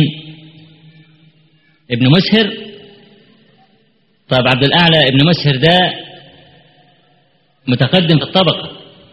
ابن مسهر طيب عبد الأعلى ابن مسهر ده متقدم في الطبقة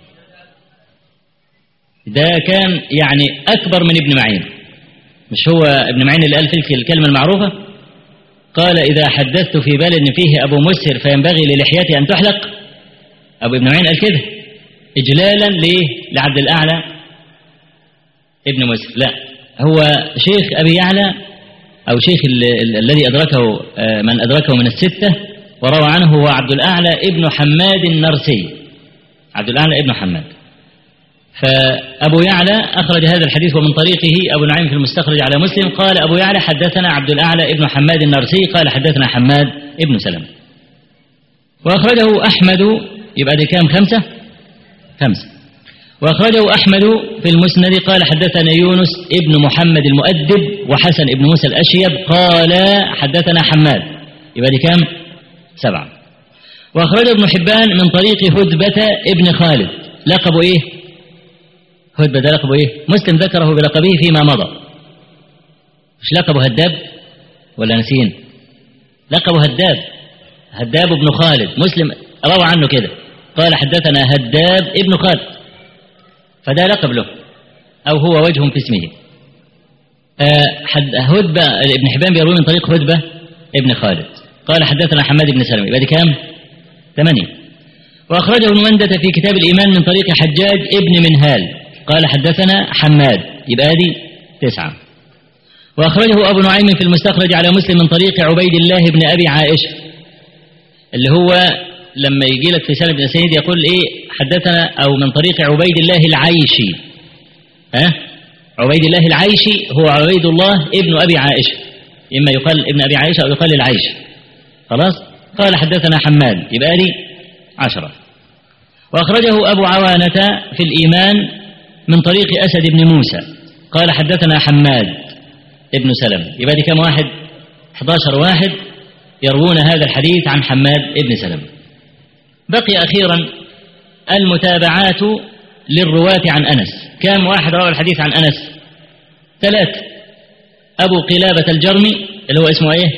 ده كان يعني أكبر من ابن معين مش هو ابن معين اللي قال تلك الكلمة المعروفة قال إذا حدثت في بلد فيه أبو مسهر فينبغي للحيته أن تحلق أبو ابن معين قال كده إجلالا ليه لعبد الأعلى ابن مسهر لا هو شيخ أبي يعلى أو شيخ الذي أدركه من أدركه من الستة وروى عنه هو عبد الأعلى ابن حماد النرسي عبد الأعلى ابن حماد فأبو يعلى أخرج هذا الحديث ومن طريقه أبو نعيم في المستخرج على مسلم قال أبو يعلى حدثنا عبد الأعلى ابن حماد النرسي قال حدثنا حماد ابن سلم وأخرجه أحمد يبقى دي كام خمسة خمسة وأخرجه أحمد في المسند قال حدثنا يونس ابن محمد المؤدب وحسن ابن موسى الأشيب قال حدثنا حماد يبقى دي كام سبعة وأخرجه ابن حبان من طريق هدبة ابن خالد لقبه إيه هدبة ده لقبه إيه مسلم ذكره بلقبه فيما مضى مش لقبه هداب ولا نسين لقبه هداب هداب ابن خالد مسلم روى عنه كده قال حدثنا هداب ابن خالد فده لقب له أو هو وجه في اسمه آه هدبة ابن حبان بيروي من طريق هدبة ابن خالد قال حدثنا حماد بن سلمة يبقى دي كام؟ ثمانية وأخرجه ابن مندة في كتاب الإيمان من طريق حجاج ابن منهال قال حدثنا حماد يبقى دي تسعة وأخرجه أبو نعيم في المستخرج على مسلم من طريق عبيد الله بن أبي عائشة اللي هو لما يجي لك في سنة بن سعيد يقول إيه حدثنا أو من طريق عبيد الله العيشي ها أه؟ عبيد الله العيشي هو عبيد الله ابن أبي عائشة إما يقال ابن أبي عائشة أو يقال العيشي خلاص قال حدثنا حماد يبقى لي عشرة وأخرجه أبو عوانة في الإيمان من طريق أسد بن موسى قال حدثنا حماد ابن سلم يبقى دي كم واحد 11 واحد يروون هذا الحديث عن حماد ابن سلم بقي أخيرا المتابعات للرواة عن أنس كم واحد روى الحديث عن أنس ثلاثة أبو قلابة الجرمي اللي هو اسمه إيه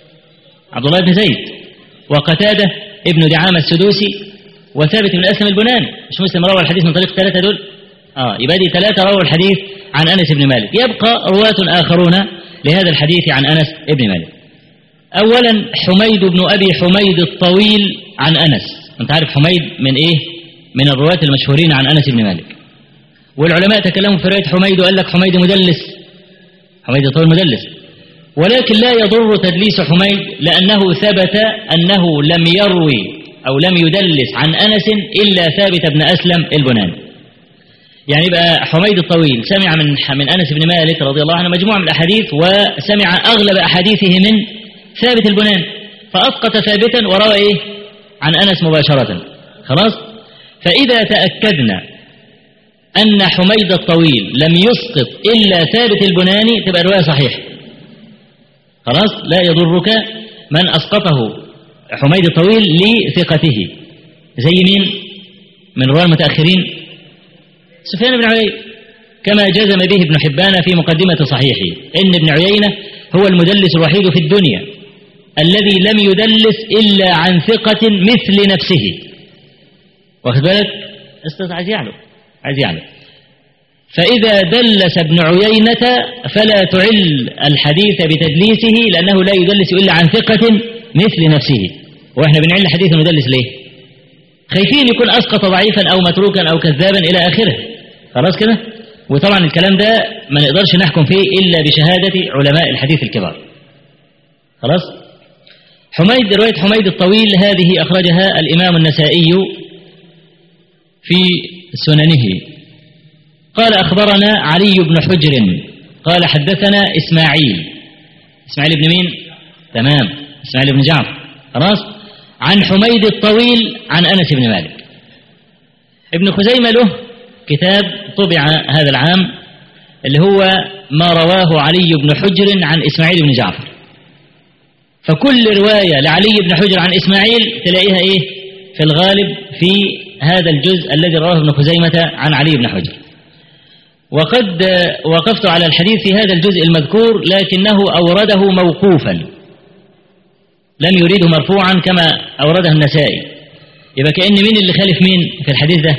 عبد الله بن زيد وقتادة ابن دعامة السدوسي وثابت بن أسلم البناني مش مسلم روى الحديث من طريق ثلاثة دول آه يبقى دي ثلاثة رووا الحديث عن أنس بن مالك يبقى رواة آخرون لهذا الحديث عن أنس بن مالك أولا حميد بن أبي حميد الطويل عن أنس أنت عارف حميد من إيه من الرواة المشهورين عن أنس بن مالك والعلماء تكلموا في رواية حميد وقال لك حميد مدلس حميد الطويل مدلس ولكن لا يضر تدليس حميد لأنه ثبت أنه لم يروي أو لم يدلس عن أنس إلا ثابت بن أسلم البناني يعني بقى حميد الطويل سمع من من أنس بن مالك رضي الله عنه مجموعة من الأحاديث وسمع أغلب أحاديثه من ثابت البناني فأسقط ثابتا وروى إيه عن أنس مباشرة خلاص فإذا تأكدنا أن حميد الطويل لم يسقط إلا ثابت البناني تبقى الرواية صحيحة خلاص لا يضرك من أسقطه حميد الطويل لثقته زي مين من رواه المتأخرين سفيان بن عيينة كما جزم به ابن حبان في مقدمة صحيحه إن ابن عيينة هو المدلس الوحيد في الدنيا الذي لم يدلس إلا عن ثقة مثل نفسه واخد بالك استاذ عايز يعلم عايز يعلم فإذا دلس ابن عيينة فلا تعل الحديث بتدليسه لأنه لا يدلس إلا عن ثقة مثل نفسه وإحنا بنعل حديث المدلس ليه خايفين يكون أسقط ضعيفا أو متروكا أو كذابا إلى آخره خلاص كده وطبعا الكلام ده ما نقدرش نحكم فيه إلا بشهادة علماء الحديث الكبار خلاص حميد رواية حميد الطويل هذه أخرجها الإمام النسائي في سننه قال أخبرنا علي بن حجر قال حدثنا إسماعيل إسماعيل بن مين؟ تمام إسماعيل بن جعفر خلاص عن حميد الطويل عن أنس بن مالك ابن خزيمة له كتاب طبع هذا العام اللي هو ما رواه علي بن حجر عن إسماعيل بن جعفر فكل رواية لعلي بن حجر عن إسماعيل تلاقيها إيه في الغالب في هذا الجزء الذي رواه ابن خزيمة عن علي بن حجر وقد وقفت على الحديث في هذا الجزء المذكور لكنه أورده موقوفا لم يريده مرفوعا كما أورده النسائي يبقى كأن مين اللي خالف مين في الحديث ده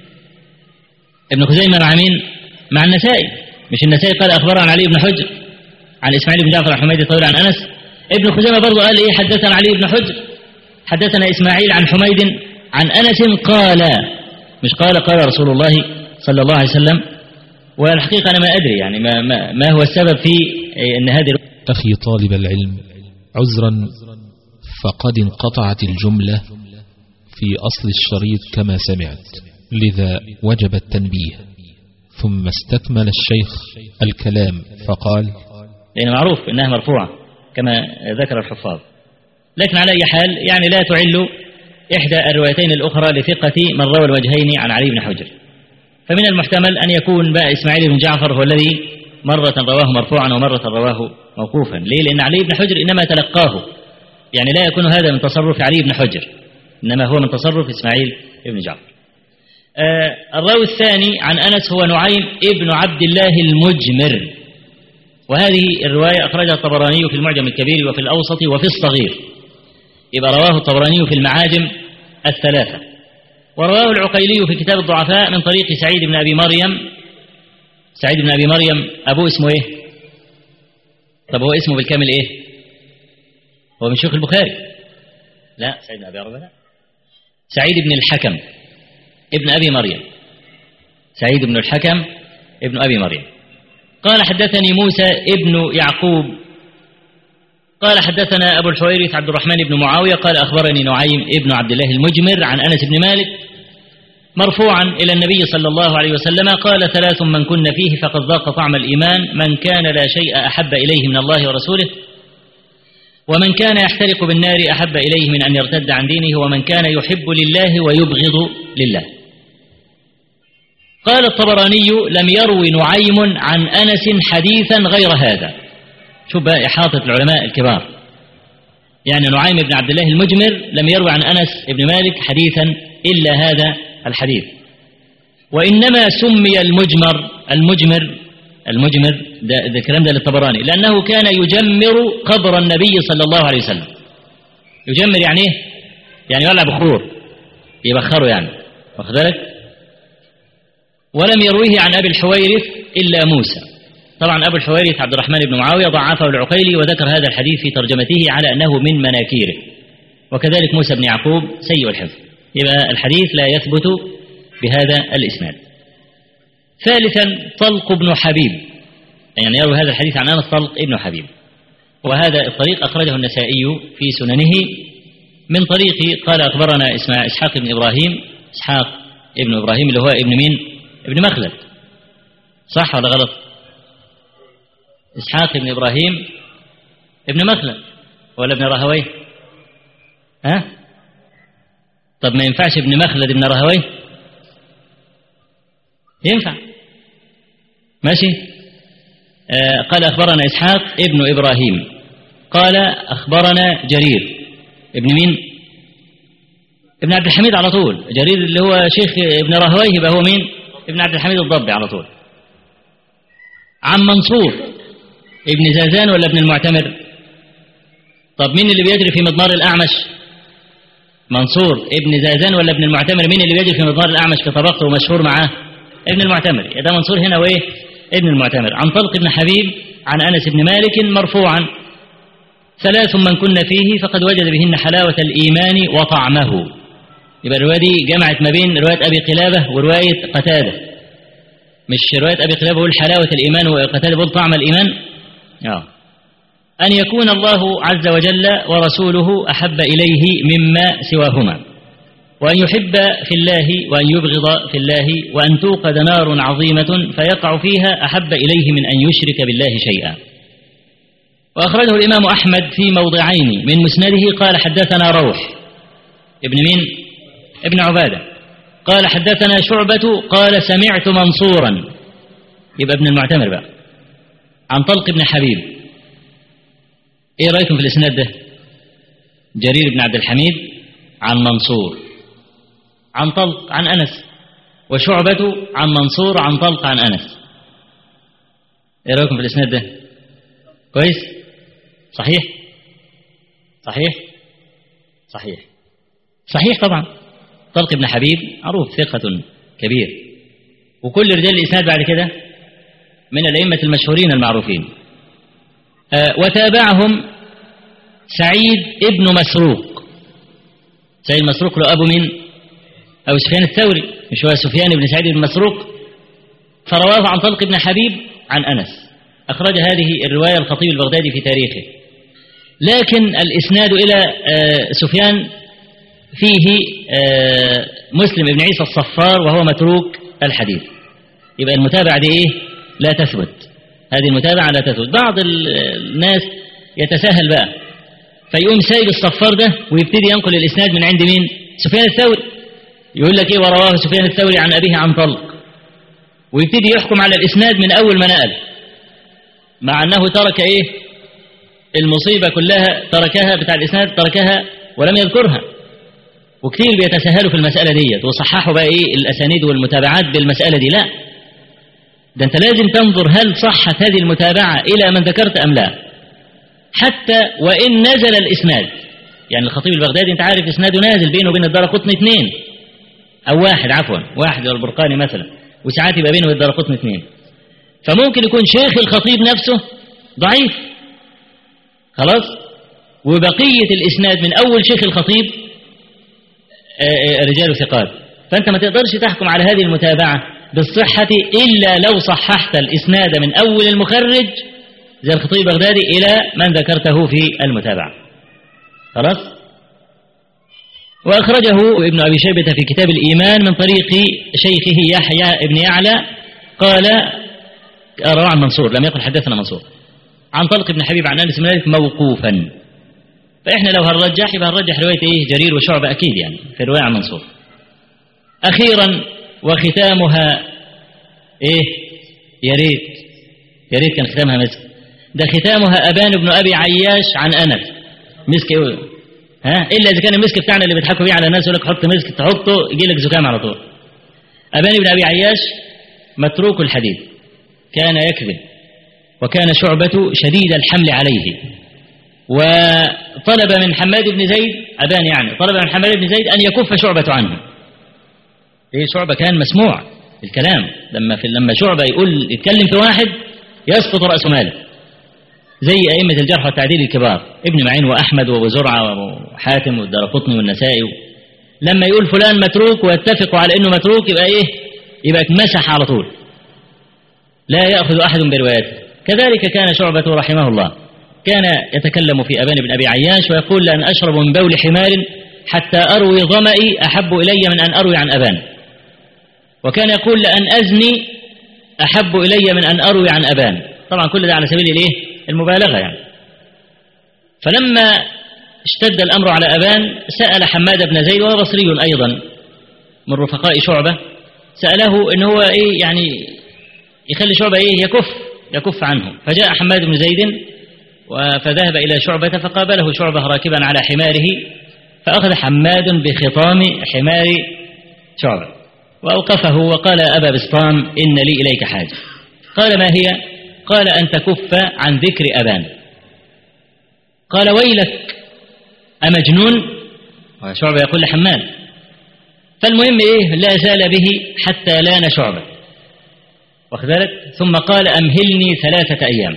ابن خزيمة مع مين مع النسائي مش النسائي قال أخبرنا علي بن حجر عن إسماعيل بن جعفر الحميدي الطويل عن أنس ابن خزيمة برضه قال إيه حدثنا علي بن حجر حدثنا إسماعيل عن حميد عن أنس قال مش قال قال رسول الله صلى الله عليه وسلم والحقيقة أنا ما أدري يعني ما, ما, ما هو السبب في أن هذه أخي طالب العلم عذرا فقد انقطعت الجملة في أصل الشريط كما سمعت لذا وجب التنبيه ثم استكمل الشيخ الكلام فقال لأن معروف إنها مرفوعة كما ذكر الحفاظ لكن على أي حال يعني لا تعل إحدى الروايتين الأخرى لثقة من روى الوجهين عن علي بن حجر فمن المحتمل أن يكون بقى إسماعيل بن جعفر هو الذي مرة رواه مرفوعا ومرة رواه موقوفا ليه لأن علي بن حجر إنما تلقاه يعني لا يكون هذا من تصرف علي بن حجر إنما هو من تصرف إسماعيل بن جعفر آه الراوي الثاني عن أنس هو نعيم ابن عبد الله المجمر وهذه الرواية أخرجها الطبراني في المعجم الكبير وفي الأوسط وفي الصغير يبقى رواه الطبراني في المعاجم الثلاثة ورواه العقيلي في كتاب الضعفاء من طريق سعيد بن أبي مريم سعيد بن أبي مريم أبوه اسمه إيه طب هو اسمه بالكامل إيه هو من شيوخ البخاري لا سعيد بن أبي مريم لا سعيد بن الحكم ابن أبي مريم سعيد بن الحكم ابن أبي مريم قال حدثني موسى ابن يعقوب قال حدثنا أبو الحويرث عبد الرحمن بن معاوية قال أخبرني نعيم ابن عبد الله المجمر عن أنس بن مالك مرفوعا إلى النبي صلى الله عليه وسلم قال ثلاث من كن فيه فقد ذاق طعم الإيمان من كان لا شيء أحب إليه من الله ورسوله ومن كان يحترق بالنار أحب إليه من أن يرتد عن دينه ومن كان يحب لله ويبغض لله قال الطبراني لم يروي نعيم عن أنس حديثا غير هذا شوف بقى إحاطة العلماء الكبار يعني نعيم بن عبد الله المجمر لم يروي عن أنس بن مالك حديثا إلا هذا الحديث وإنما سمي المجمر المجمر المجمر ده, ده الكلام ده للطبراني لأنه كان يجمر قبر النبي صلى الله عليه وسلم يجمر يعني ايه يعني يولع بخور يبخره يعني واخد بالك ولم يرويه عن أبي الحويرث إلا موسى طبعا أبو الحويرث عبد الرحمن بن معاوية ضعفه العقيلي وذكر هذا الحديث في ترجمته على أنه من مناكيره وكذلك موسى بن يعقوب سيء الحفظ يبقى الحديث لا يثبت بهذا الإسناد ثالثا طلق بن حبيب يعني يروي هذا الحديث عن أنس طلق ابن حبيب وهذا الطريق أخرجه النسائي في سننه من طريق قال أخبرنا اسمع إسحاق بن إبراهيم إسحاق ابن إبراهيم اللي هو ابن مين ابن مخلد صح ولا غلط إسحاق بن إبراهيم ابن مخلد ولا ابن رهويه ها طب ما ينفعش ابن مخلد ابن رهويه ينفع ماشي آه قال أخبرنا إسحاق ابن إبراهيم قال أخبرنا جرير ابن مين ابن عبد الحميد على طول جرير اللي هو شيخ ابن رهويه يبقى هو مين ابن عبد الحميد الضبي على طول عن منصور ابن زازان ولا ابن المعتمر طب مين اللي بيجري في مضمار الأعمش منصور ابن زازان ولا ابن المعتمر مين اللي بيجري في مضمار الأعمش في طبقته ومشهور معاه ابن المعتمر ده منصور هنا وايه ابن المعتمر عن طلق بن حبيب عن أنس بن مالك مرفوعا ثلاث من كن فيه فقد وجد بهن حلاوة الإيمان وطعمه يبقى الرواية دي جمعت ما بين رواية أبي قلابة ورواية قتادة مش رواية أبي قلابة بيقول حلاوة الإيمان وقتادة بيقول طعم الإيمان آه. أن يكون الله عز وجل ورسوله أحب إليه مما سواهما وأن يحب في الله وأن يبغض في الله وأن توقد نار عظيمة فيقع فيها أحب إليه من أن يشرك بالله شيئا وأخرجه الإمام أحمد في موضعين من مسنده قال حدثنا روح ابن مين؟ ابن عبادة قال حدثنا شعبة قال سمعت منصورا يبقى ابن المعتمر بقى عن طلق بن حبيب ايه رأيكم في الاسناد ده جرير بن عبد الحميد عن منصور عن طلق عن أنس وشعبة عن منصور عن طلق عن أنس ايه رأيكم في الاسناد ده كويس صحيح صحيح صحيح صحيح طبعا طلق بن حبيب معروف ثقة كبير وكل رجال الإسناد بعد كده من الأئمة المشهورين المعروفين آه وتابعهم سعيد ابن مسروق سعيد مسروق له أبو مين أو سفيان الثوري مش هو سفيان بن سعيد بن مسروق فرواه عن طلق بن حبيب عن أنس أخرج هذه الرواية الخطيب البغدادي في تاريخه لكن الإسناد إلى آه سفيان فيه آه مسلم بن عيسى الصفار وهو متروك الحديث يبقى المتابعة دي إيه لا تثبت هذه المتابعة لا تثبت بعض الناس يتساهل بقى فيقوم سايب الصفار ده ويبتدي ينقل الإسناد من عند مين سفيان الثوري يقول لك إيه ورواه سفيان الثوري عن أبيه عن طلق ويبتدي يحكم على الإسناد من أول ما نقل مع أنه ترك إيه المصيبة كلها تركها بتاع الإسناد تركها ولم يذكرها وكثير بيتساهلوا في المسألة ديت وصححوا بقى إيه الأسانيد والمتابعات بالمسألة دي لا ده أنت لازم تنظر هل صحت هذه المتابعة إلى من ذكرت أم لا حتى وإن نزل الإسناد يعني الخطيب البغدادي أنت عارف إسناده نازل بينه وبين الدار قطن اثنين أو واحد عفوا واحد البرقاني مثلا وساعات يبقى بينه وبين الدار قطن اثنين فممكن يكون شيخ الخطيب نفسه ضعيف خلاص وبقية الإسناد من أول شيخ الخطيب رجال ثقات فأنت ما تقدرش تحكم على هذه المتابعة بالصحة إلا لو صححت الإسناد من أول المخرج زي الخطيب البغدادي إلى من ذكرته في المتابعة خلاص وأخرجه ابن أبي شيبة في كتاب الإيمان من طريق شيخه يحيى ابن يعلى قال روى عن منصور لم يقل حدثنا منصور عن طلق بن حبيب عن أنس بن مالك موقوفا فإحنا لو هنرجح يبقى هنرجح رواية إيه جرير وشعبة أكيد يعني في الرواية عن منصور أخيرا وختامها إيه يا ريت يا ريت كان ختامها مسك ده ختامها أبان بن أبي عياش عن أنس مسك إيه ها إلا إذا كان المسك بتاعنا اللي بيضحكوا بيه على الناس يقول لك حط مسك تحطه يجي لك زكام على طول أبان بن أبي عياش متروك الحديث كان يكذب وكان شعبة شديد الحمل عليه وطلب من حماد بن زيد أبان يعني طلب من حماد بن زيد أن يكف شعبة عنه إيه شعبة كان مسموع الكلام لما في لما شعبة يقول يتكلم في واحد يسقط رأس ماله زي أئمة الجرح والتعديل الكبار ابن معين وأحمد وأبو زرعة وحاتم والدرقطني والنسائي لما يقول فلان متروك ويتفقوا على أنه متروك يبقى إيه يبقى اتمسح على طول لا يأخذ أحد برواياته كذلك كان شعبة رحمه الله كان يتكلم في أبان بن أبي عياش ويقول لأن أشرب من بول حمار حتى أروي ظمئي أحب إلي من أن أروي عن أبان وكان يقول لأن أزني أحب إلي من أن أروي عن أبان طبعا كل ده على سبيل الإيه؟ المبالغة يعني فلما اشتد الأمر على أبان سأل حماد بن زيد وهو بصري أيضا من رفقاء شعبة سأله إن هو إيه يعني يخلي شعبة إيه يكف يكف عنه فجاء حماد بن زيد فذهب إلى شعبة فقابله شعبة راكبا على حماره فأخذ حماد بخطام حمار شعبة وأوقفه وقال أبا بسطام إن لي إليك حاجة قال ما هي قال أن تكف عن ذكر أبان قال ويلك أمجنون شعبة يقول لحماد فالمهم إيه لا زال به حتى لان شعبة واخد بالك ثم قال أمهلني ثلاثة أيام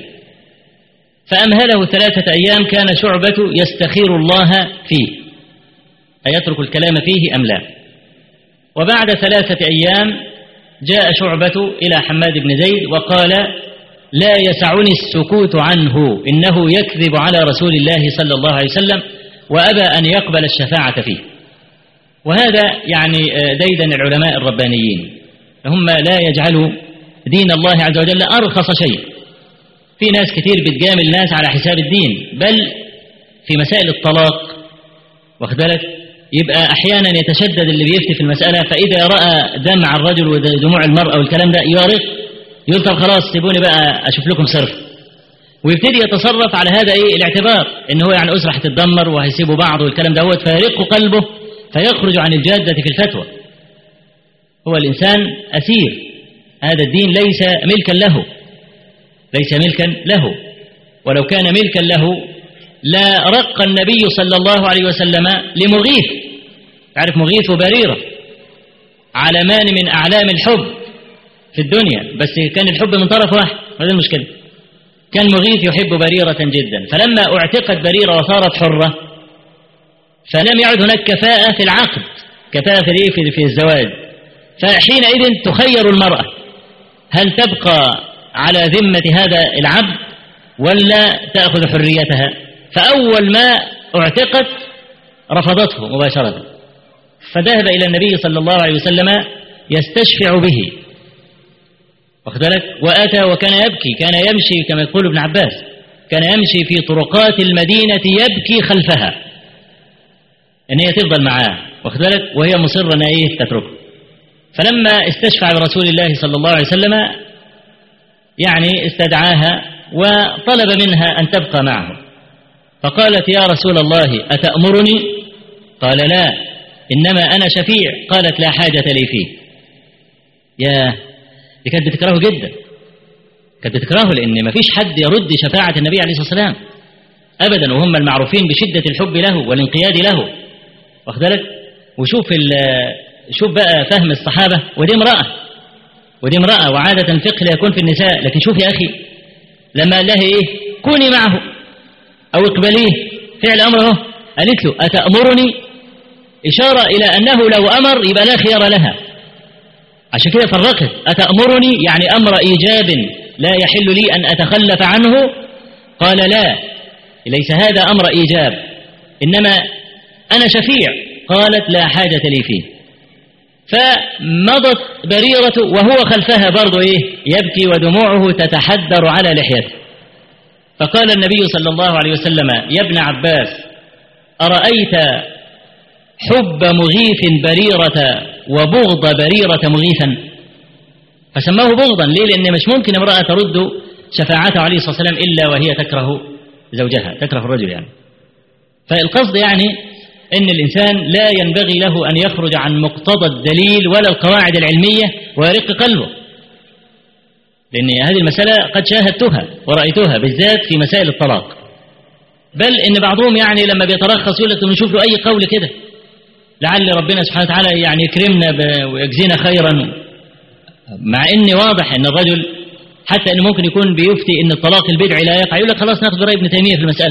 فأمهله ثلاثة أيام كان شعبة يستخير الله فيه أيترك الكلام فيه أم لا وبعد ثلاثة أيام جاء شعبة إلى حماد بن زيد وقال لا يسعني السكوت عنه إنه يكذب على رسول الله صلى الله عليه وسلم وأبى أن يقبل الشفاعة فيه وهذا يعني ديدن العلماء الربانيين هم لا يجعلوا دين الله عز وجل أرخص شيء في ناس كتير بتجامل الناس على حساب الدين بل في مسائل الطلاق واخد بالك يبقى أحيانا يتشدد اللي بيفتي في المسألة فإذا رأى دمع الرجل ودموع المرأة والكلام ده يارق يقول طب خلاص سيبوني بقى أشوف لكم صرف ويبتدي يتصرف على هذا إيه الاعتبار إن هو يعني أسرة هتتدمر وهيسيبوا بعض والكلام دوت فيرق قلبه فيخرج عن الجادة في الفتوى هو الإنسان أسير هذا الدين ليس ملكا له ليس ملكا له ولو كان ملكا له لا رق النبي صلى الله عليه وسلم لمغيث تعرف مغيث وبريرة علمان من أعلام الحب في الدنيا بس كان الحب من طرف واحد هذا المشكلة كان مغيث يحب بريرة جدا فلما اعتقت بريرة وصارت حرة فلم يعد هناك كفاءة في العقد كفاءة في, في الزواج فحينئذ تخير المرأة هل تبقى على ذمة هذا العبد ولا تأخذ حريتها فأول ما اعتقت رفضته مباشرة فذهب إلى النبي صلى الله عليه وسلم يستشفع به واخد بالك وأتى وكان يبكي كان يمشي كما يقول ابن عباس كان يمشي في طرقات المدينة يبكي خلفها ان هي تفضل معاه واخد بالك وهي مصرة ان ايه تتركه فلما استشفع برسول الله صلى الله عليه وسلم يعني استدعاها وطلب منها أن تبقى معه فقالت يا رسول الله أتأمرني قال لا إنما أنا شفيع قالت لا حاجة لي فيه يا دي كانت بتكرهه جدا كانت بتكرهه لأن ما فيش حد يرد شفاعة النبي عليه الصلاة والسلام أبدا وهم المعروفين بشدة الحب له والانقياد له واخد بالك وشوف شوف بقى فهم الصحابة ودي امرأة ودي امرأة وعادة الفقه لا يكون في النساء لكن شوف يا أخي لما قال لها إيه كوني معه أو اقبليه فعل أمره قالت له أتأمرني إشارة إلى أنه لو أمر يبقى لا خيار لها عشان كده فرقت أتأمرني يعني أمر إيجاب لا يحل لي أن أتخلف عنه قال لا ليس هذا أمر إيجاب إنما أنا شفيع قالت لا حاجة لي فيه فمضت بريرة وهو خلفها برضو إيه يبكي ودموعه تتحدر على لحيته فقال النبي صلى الله عليه وسلم يا ابن عباس أرأيت حب مغيث بريرة وبغض بريرة مغيثا فسماه بغضا ليه لأن مش ممكن امرأة ترد شفاعته عليه الصلاة والسلام إلا وهي تكره زوجها تكره الرجل يعني فالقصد يعني أن الإنسان لا ينبغي له أن يخرج عن مقتضى الدليل ولا القواعد العلمية ويرق قلبه لأن هذه المسألة قد شاهدتها ورأيتها بالذات في مسائل الطلاق بل إن بعضهم يعني لما بيترخص يقول لك نشوف له أي قول كده لعل ربنا سبحانه وتعالى يعني يكرمنا ويجزينا خيرا مع إن واضح إن الرجل حتى إنه ممكن يكون بيفتي إن الطلاق البدعي لا يقع يقول لك خلاص ناخذ برأي ابن تيمية في المسألة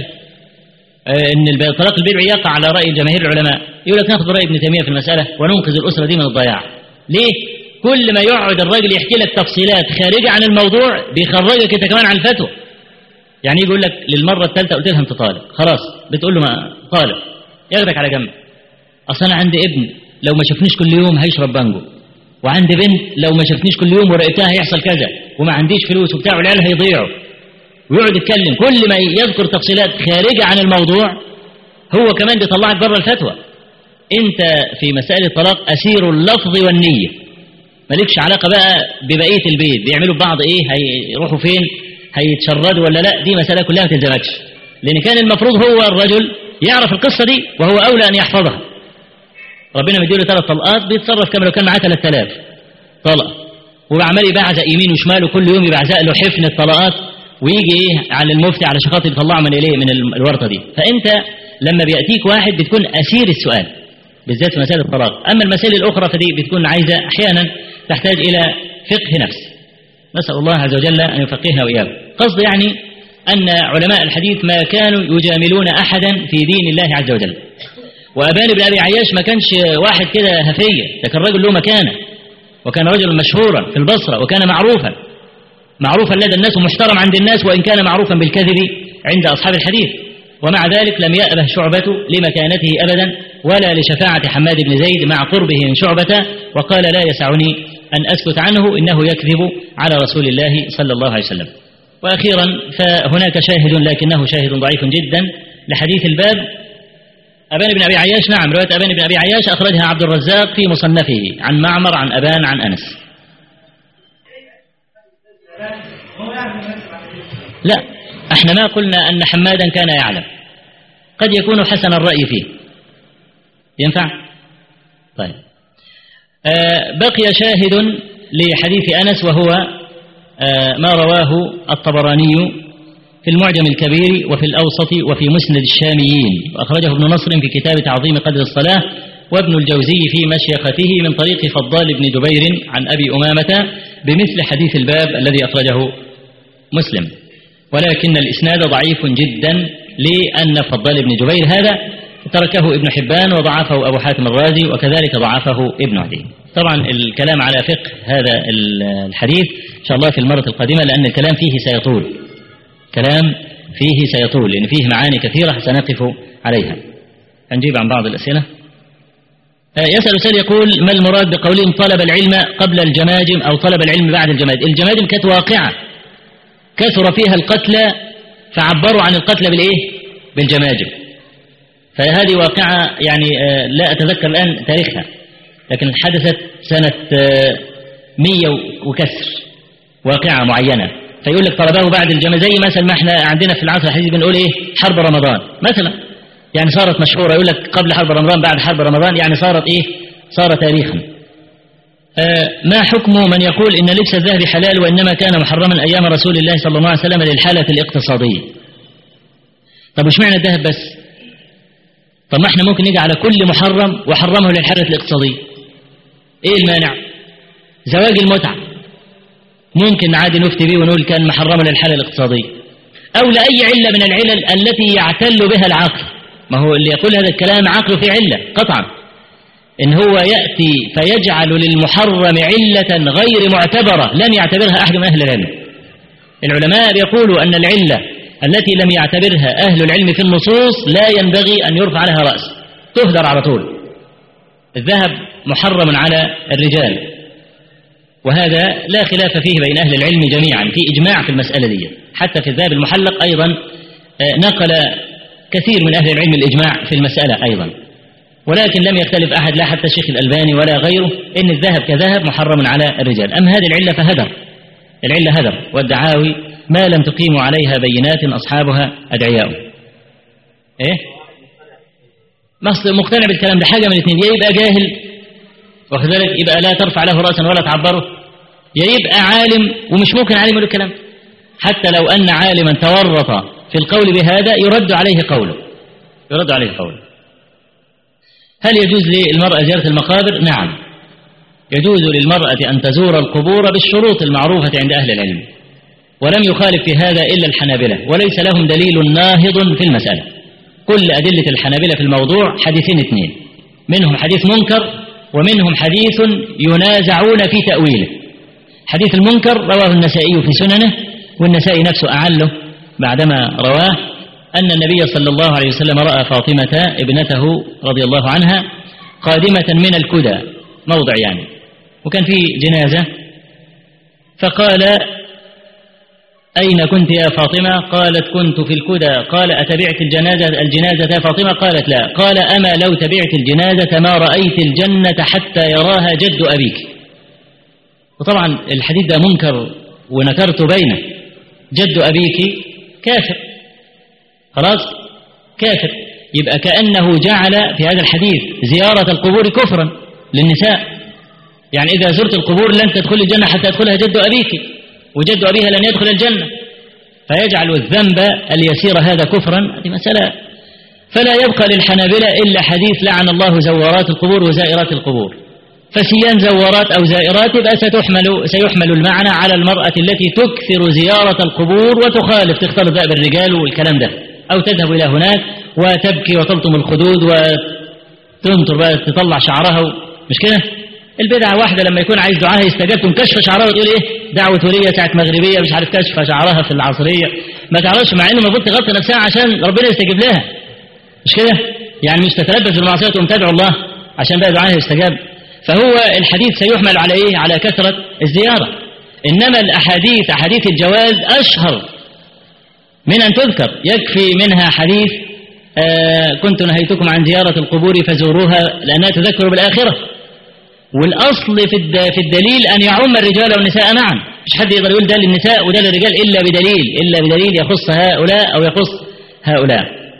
ان الطلاق البدعي يقع على راي جماهير العلماء يقول لك ناخذ راي ابن تيميه في المساله وننقذ الاسره دي من الضياع ليه كل ما يقعد الراجل يحكي لك تفصيلات خارجه عن الموضوع بيخرجك انت كمان عن الفتوى يعني يقول لك للمره الثالثه قلت لها انت طالق خلاص بتقول له ما طالق ياخدك على جنب اصل انا عندي ابن لو ما شافنيش كل يوم هيشرب بانجو وعندي بنت لو ما شافنيش كل يوم ورقتها هيحصل كذا وما عنديش فلوس وبتاع والعيال هيضيعوا ويقعد يتكلم كل ما يذكر تفصيلات خارجة عن الموضوع هو كمان بيطلعك بره الفتوى انت في مسائل الطلاق أسير اللفظ والنية مالكش علاقة بقى ببقية البيت بيعملوا ببعض ايه هيروحوا فين هيتشردوا ولا لا دي مسألة كلها ما تلزمكش لأن كان المفروض هو الرجل يعرف القصة دي وهو أولى أن يحفظها ربنا مديله ثلاث طلقات بيتصرف كما لو كان معاه 3000 طلق وعمال يبعزق يمين وشمال وكل يوم يبعزق له حفن الطلقات ويجي ايه على المفتي علشان خاطر يطلعه من الايه من الورطه دي فانت لما بيأتيك واحد بتكون أسير السؤال بالذات في مسائل الطلاق أما المسائل الأخرى فدي بتكون عايزة أحيانا تحتاج إلى فقه نفس نسأل الله عز وجل أن يفقهنا وإياه قصد يعني أن علماء الحديث ما كانوا يجاملون أحدا في دين الله عز وجل وأبان بن أبي عياش ما كانش واحد كده هفية ده كان رجل له مكانة وكان رجلا مشهورا في البصرة وكان معروفا معروفا لدى الناس ومحترم عند الناس وإن كان معروفا بالكذب عند أصحاب الحديث ومع ذلك لم يأبه شعبة لمكانته أبدا ولا لشفاعة حماد بن زيد مع قربه من شعبة وقال لا يسعني أن أسكت عنه إنه يكذب على رسول الله صلى الله عليه وسلم وأخيرا فهناك شاهد لكنه شاهد ضعيف جدا لحديث الباب أبان بن أبي عياش نعم رواية أبان بن أبي عياش أخرجها عبد الرزاق في مصنفه عن معمر عن أبان عن أنس لا احنا ما قلنا أن حمادا كان يعلم قد يكون حسن الرأي فيه ينفع طيب آه بقي شاهد لحديث أنس وهو آه ما رواه الطبراني في المعجم الكبير وفي الأوسط وفي مسند الشاميين وأخرجه ابن نصر في كتاب تعظيم قدر الصلاة وابن الجوزي في مشيخته من طريق فضال بن جبير عن أبي أمامة بمثل حديث الباب الذي أخرجه مسلم ولكن الإسناد ضعيف جدا لأن فضال بن جبير هذا تركه ابن حبان وضعفه أبو حاتم الرازي وكذلك ضعفه ابن عدي طبعا الكلام على فقه هذا الحديث إن شاء الله في المرة القادمة لأن الكلام فيه سيطول كلام فيه سيطول لأن فيه معاني كثيرة سنقف عليها هنجيب عن بعض الأسئلة يسأل سيد يقول ما المراد بقولهم طلب العلم قبل الجماجم أو طلب العلم بعد الجماجم الجماجم كانت واقعة كثر فيها القتلى فعبروا عن القتلى بالإيه بالجماجم فهذه واقعة يعني لا أتذكر الآن تاريخها لكن حدثت سنة مية وكسر واقعة معينة فيقول لك طلبه بعد الجماعة زي مثلا ما احنا عندنا في العصر الحديث بنقول ايه حرب رمضان مثلا يعني صارت مشهورة يقول لك قبل حرب رمضان بعد حرب رمضان يعني صارت ايه صار تاريخا آه ما حكم من يقول ان لبس الذهب حلال وانما كان محرما ايام رسول الله صلى الله عليه وسلم للحالة الاقتصادية طب وش معنى الذهب بس طب ما احنا ممكن نيجي على كل محرم وحرمه للحالة الاقتصادية ايه المانع زواج المتعة ممكن عادي نفتي به ونقول كان محرما للحالة الاقتصادية أو لأي علة من العلل التي يعتل بها العقل ما هو اللي يقول هذا الكلام عقله في علة قطعا إن هو يأتي فيجعل للمحرم علة غير معتبرة لم يعتبرها أحد من أهل العلم العلماء يقولوا أن العلة التي لم يعتبرها أهل العلم في النصوص لا ينبغي أن يرفع لها رأس تهدر على طول الذهب محرم على الرجال وهذا لا خلاف فيه بين أهل العلم جميعا في إجماع في المسألة دي حتى في الذهب المحلق أيضا نقل كثير من أهل العلم الإجماع في المسألة أيضا ولكن لم يختلف أحد لا حتى الشيخ الألباني ولا غيره إن الذهب كذهب محرم على الرجال أما هذه العلة فهدر العلة هدر والدعاوي ما لم تقيموا عليها بينات أصحابها أدعياء إيه مقتنع بالكلام ده حاجة من الاثنين يا يبقى جاهل واخد بالك يبقى لا ترفع له رأسا ولا تعبره يا يبقى عالم ومش ممكن عالم يقول الكلام حتى لو أن عالما تورط في القول بهذا يرد عليه قوله يرد عليه قوله هل يجوز للمرأة زيارة المقابر؟ نعم يجوز للمرأة أن تزور القبور بالشروط المعروفة عند أهل العلم ولم يخالف في هذا إلا الحنابلة وليس لهم دليل ناهض في المسألة كل أدلة الحنابلة في الموضوع حديثين اثنين منهم حديث منكر ومنهم حديث ينازعون في تأويله حديث المنكر رواه النسائي في سننه والنسائي نفسه أعله بعدما رواه أن النبي صلى الله عليه وسلم رأى فاطمة ابنته رضي الله عنها قادمة من الكدى موضع يعني وكان في جنازة فقال أين كنت يا فاطمة قالت كنت في الكدى قال أتبعت الجنازة الجنازة يا فاطمة قالت لا قال أما لو تبعت الجنازة ما رأيت الجنة حتى يراها جد أبيك وطبعا الحديث ده منكر ونكرت بينه جد أبيك كافر خلاص كافر يبقى كأنه جعل في هذا الحديث زيارة القبور كفرا للنساء يعني إذا زرت القبور لن تدخل الجنة حتى يدخلها جد أبيك وجد أبيها لن يدخل الجنة فيجعل الذنب اليسير هذا كفرا هذه مسألة فلا يبقى للحنابلة إلا حديث لعن الله زوارات القبور وزائرات القبور فسيان زوارات أو زائرات يبقى ستحمل سيحمل المعنى على المرأة التي تكثر زيارة القبور وتخالف تختلط بقى بالرجال والكلام ده أو تذهب إلى هناك وتبكي وتلطم الخدود وتنطر بقى تطلع شعرها مش كده البدعة واحدة لما يكون عايز دعاها يستجاب تنكشف شعرها وتقول ايه دعوة ولية ساعة مغربية مش عارف كشف شعرها في العصرية ما تعرفش مع انه المفروض تغطي نفسها عشان ربنا يستجيب لها مش كده يعني مش تتلبس بالمعصية وتقوم تدعو الله عشان بقى دعاها يستجاب فهو الحديث سيحمل على ايه على كثرة الزيارة انما الاحاديث احاديث الجواز اشهر من ان تذكر يكفي منها حديث آه كنت نهيتكم عن زيارة القبور فزوروها لأنها تذكر بالآخرة والأصل في في الدليل أن يعم الرجال والنساء معا مش حد يقدر يقول ده للنساء وده للرجال إلا بدليل إلا بدليل يخص هؤلاء أو يخص هؤلاء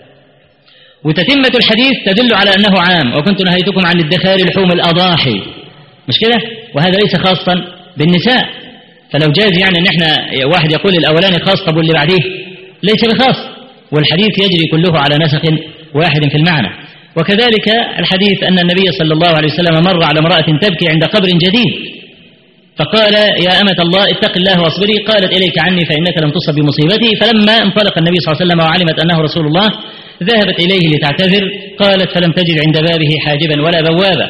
وتتمة الحديث تدل على أنه عام وكنت نهيتكم عن الدخار لحوم الأضاحي مش كده وهذا ليس خاصا بالنساء فلو جاز يعني ان احنا واحد يقول الاولاني خاص طب واللي بعديه ليس بخاص والحديث يجري كله على نسق واحد في المعنى وكذلك الحديث أن النبي صلى الله عليه وسلم مر على امرأة تبكي عند قبر جديد فقال يا أمة الله اتق الله واصبري قالت إليك عني فإنك لم تصب بمصيبتي فلما انطلق النبي صلى الله عليه وسلم وعلمت أنه رسول الله ذهبت إليه لتعتذر قالت فلم تجد عند بابه حاجبا ولا بوابا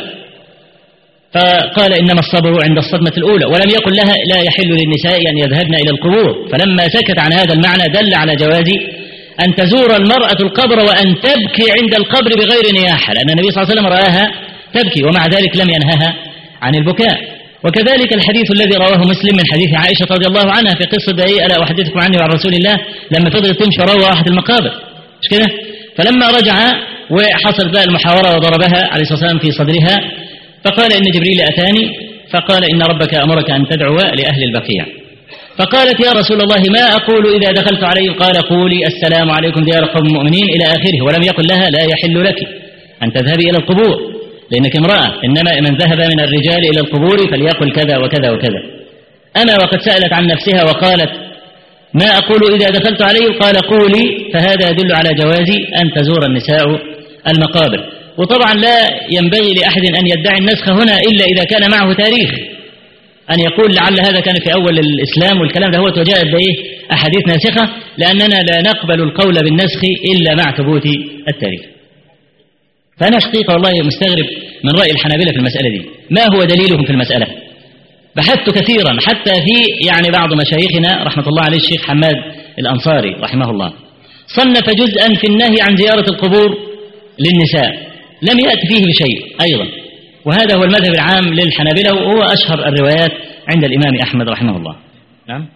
فقال إنما الصبر عند الصدمة الأولى ولم يقل لها لا يحل للنساء أن يذهبن إلى القبور فلما سكت عن هذا المعنى دل على جواز أن تزور المرأة القبر وأن تبكي عند القبر بغير نياحة لأن النبي صلى الله عليه وسلم رآها تبكي ومع ذلك لم ينهها عن البكاء وكذلك الحديث الذي رواه مسلم من حديث عائشة رضي الله عنها في قصة ايه ألا أحدثكم عني وعن رسول الله لما فضلت تمشي وراه واحد المقابر مش كده فلما رجع وحصلت بقى المحاورة وضربها عليه الصلاة والسلام في صدرها فقال إن جبريل أتاني فقال إن ربك أمرك أن تدعو لأهل البقيع فقالت يا رسول الله ما أقول إذا دخلت عليه قال قولي السلام عليكم ديار قوم المؤمنين إلى آخره ولم يقل لها لا يحل لك أن تذهبي إلى القبور لأنك امرأة إنما من ذهب من الرجال إلى القبور فليقل كذا وكذا وكذا أما وقد سألت عن نفسها وقالت ما أقول إذا دخلت عليه قال قولي فهذا يدل على جواز أن تزور النساء المقابر وطبعا لا ينبغي لأحد أن يدعي النسخ هنا إلا إذا كان معه تاريخ أن يقول لعل هذا كان في أول الإسلام والكلام ده هو وجاءت بإيه أحاديث ناسخة لأننا لا نقبل القول بالنسخ إلا مع ثبوت التاريخ فأنا حقيقة والله مستغرب من رأي الحنابلة في المسألة دي ما هو دليلهم في المسألة بحثت كثيرا حتى في يعني بعض مشايخنا رحمة الله عليه الشيخ حماد الأنصاري رحمه الله صنف جزءا في النهي عن زيارة القبور للنساء لم يأتي فيه بشيء أيضا وهذا هو المذهب العام للحنابلة وهو أشهر الروايات عند الإمام أحمد رحمه الله نعم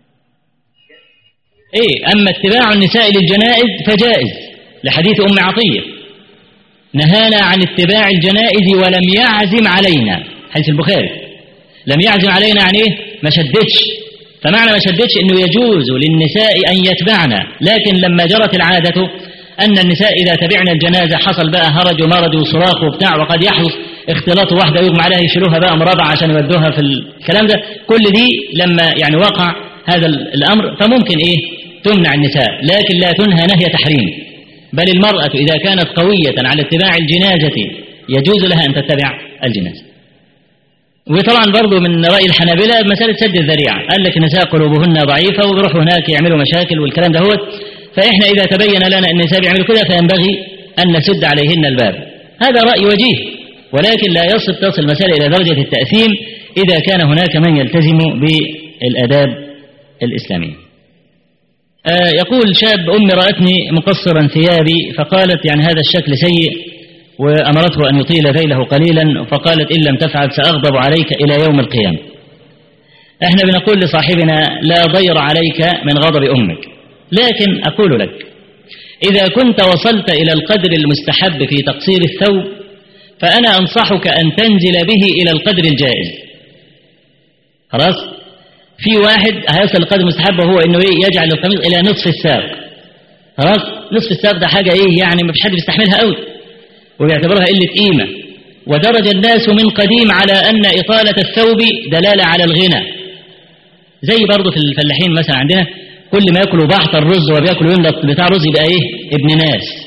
إيه أما اتباع النساء للجنائز فجائز لحديث أم عطية نهانا عن اتباع الجنائز ولم يعزم علينا حديث البخاري لم يعزم علينا عن إيه ما شدتش فمعنى ما شدتش أنه يجوز للنساء أن يتبعنا لكن لما جرت العادة أن النساء إذا تبعنا الجنازة حصل بقى هرج ومرج وصراخ وبتاع وقد يحدث اختلاط واحدة يغمى عليها يشيلوها بقى مرابعة عشان يودوها في الكلام ده كل دي لما يعني وقع هذا الأمر فممكن إيه تمنع النساء لكن لا تنهى نهي تحريم بل المرأة إذا كانت قوية على اتباع الجنازة يجوز لها أن تتبع الجنازة وطبعا برضو من رأي الحنابلة مسألة سد الذريعة قال لك النساء قلوبهن ضعيفة وبيروحوا هناك يعملوا مشاكل والكلام ده هو فإحنا إذا تبين لنا أن النساء بيعملوا كده فينبغي أن نسد عليهن الباب هذا رأي وجيه ولكن لا يصل تصل المسألة إلى درجة التأثيم إذا كان هناك من يلتزم بالآداب الإسلامية آه يقول شاب أمي رأتني مقصرا ثيابي فقالت يعني هذا الشكل سيء وأمرته أن يطيل ذيله قليلا فقالت إن لم تفعل سأغضب عليك إلى يوم القيامة احنا بنقول لصاحبنا لا ضير عليك من غضب أمك لكن أقول لك إذا كنت وصلت إلى القدر المستحب في تقصير الثوب فأنا أنصحك أن تنزل به إلى القدر الجائز خلاص في واحد هيصل القدر المستحب وهو انه ايه يجعل القميص الى نصف الساق خلاص نصف الساق ده حاجه ايه يعني ما فيش حد بيستحملها قوي وبيعتبرها قله قيمه ودرج الناس من قديم على ان اطاله الثوب دلاله على الغنى زي برضه في الفلاحين مثلا عندنا كل ما ياكلوا بحط الرز وبياكلوا يملى بتاع رز يبقى ايه ابن ناس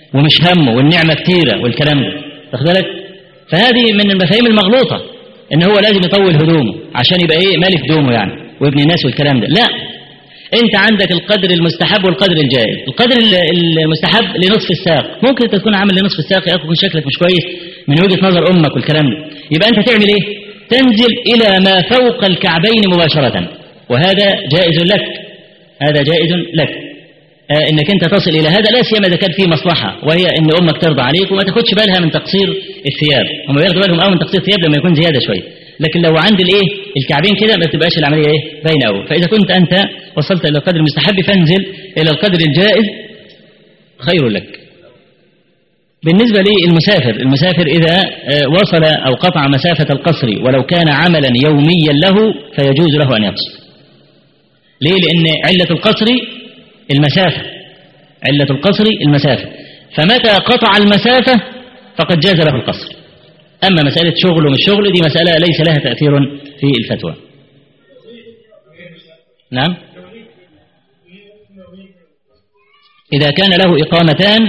ومش همه والنعمة كتيرة والكلام ده واخد بالك فهذه من المفاهيم المغلوطة ان هو لازم يطول هدومه عشان يبقى ايه مالك هدومه يعني وابن الناس والكلام ده لا انت عندك القدر المستحب والقدر الجائز القدر المستحب لنصف الساق ممكن انت تكون عامل لنصف الساق يكون شكلك مش كويس من وجهة نظر امك والكلام ده يبقى انت تعمل ايه تنزل الى ما فوق الكعبين مباشرة وهذا جائز لك هذا جائز لك آه انك انت تصل الى هذا لا سيما اذا كان فيه مصلحه وهي ان امك ترضى عليك وما تاخدش بالها من تقصير الثياب هم بياخدوا بالهم قوي من تقصير الثياب لما يكون زياده شويه لكن لو عند الايه الكعبين كده ما تبقاش العمليه ايه باينه قوي فاذا كنت انت وصلت الى القدر المستحب فانزل الى القدر الجائز خير لك بالنسبة للمسافر المسافر إذا وصل أو قطع مسافة القصر ولو كان عملا يوميا له فيجوز له أن يقصر ليه لأن علة القصر المسافة علة القصر المسافة فمتى قطع المسافة فقد جاز له القصر أما مسألة شغل ومش شغل دي مسألة ليس لها تأثير في الفتوى نعم إذا كان له إقامتان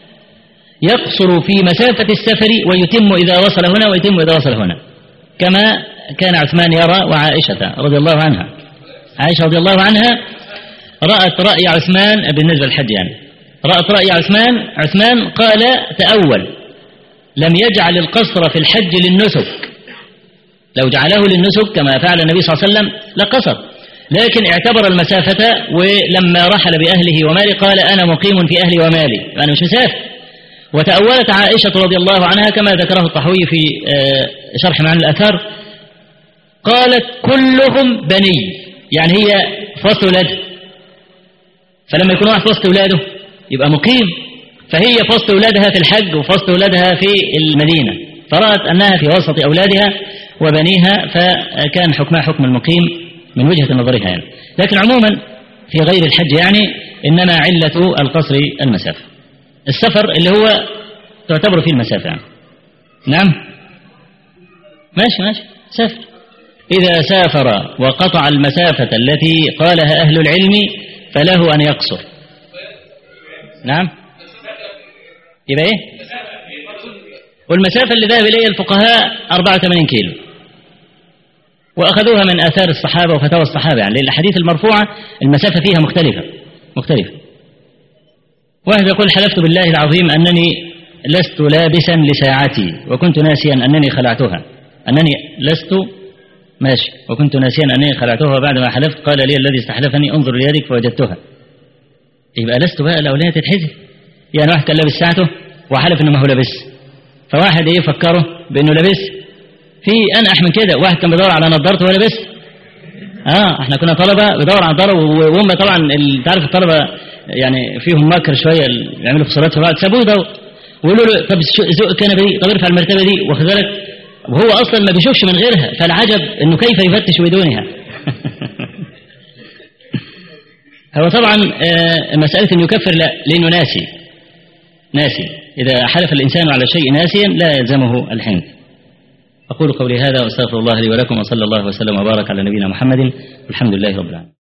يقصر في مسافة السفر ويتم إذا وصل هنا ويتم إذا وصل هنا كما كان عثمان يرى وعائشة رضي الله عنها عائشة رضي الله عنها رأت رأي عثمان بالنسبة للحج يعني رأت رأي عثمان عثمان قال تأول لم يجعل القصر في الحج للنسك لو جعله للنسك كما فعل النبي صلى الله عليه وسلم لقصر لكن اعتبر المسافة ولما رحل بأهله وماله قال أنا مقيم في أهلي ومالي أنا مش مسافر وتأولت عائشة رضي الله عنها كما ذكره الطحوي في شرح معاني الأثار قالت كلهم بني يعني هي في وسط ولاده فلما يكون واحد في وسط ولاده يبقى مقيم فهي في وسط أولادها في الحج وفي وسط أولادها في المدينة فرأت أنها في وسط أولادها وبنيها فكان حكمها حكم المقيم من وجهة نظرها يعني لكن عموما في غير الحج يعني إنما علة القصر المسافة السفر اللي هو تعتبر فيه المسافة يعني. نعم ماشي ماشي سافر إذا سافر وقطع المسافة التي قالها أهل العلم فله أن يقصر نعم يبقى إيه والمسافة اللي ذهب إليها الفقهاء 84 كيلو وأخذوها من آثار الصحابة وفتاوى الصحابة يعني الأحاديث المرفوعة المسافة فيها مختلفة مختلفة واحد يقول حلفت بالله العظيم أنني لست لابسا لساعتي وكنت ناسيا أنني خلعتها أنني لست ماشي وكنت ناسيا أنني خلعتها بعد ما حلفت قال لي الذي استحلفني انظر ليدك فوجدتها يبقى لست بقى الأولية تتحذف يعني واحد كان لابس ساعته وحلف انه ما هو لابس فواحد ايه فكره بانه لابس في انقح من كده واحد كان بيدور على نظارته وهو لابس اه احنا كنا طلبه بيدور على نظاره وهم طبعا انت عارف الطلبه يعني فيهم مكر شويه يعملوا فصولات في بعض سابوه يدور ويقولوا له طب ذوقك انا دي طب ارفع المرتبه دي واخد بالك وهو اصلا ما بيشوفش من غيرها فالعجب انه كيف يفتش بدونها هو طبعا مسألة أن يكفر لا لأنه ناسي ناسي إذا حلف الإنسان على شيء ناسيا لا يلزمه الحنث أقول قولي هذا وأستغفر الله لي ولكم وصلى الله وسلم وبارك على نبينا محمد والحمد لله رب العالمين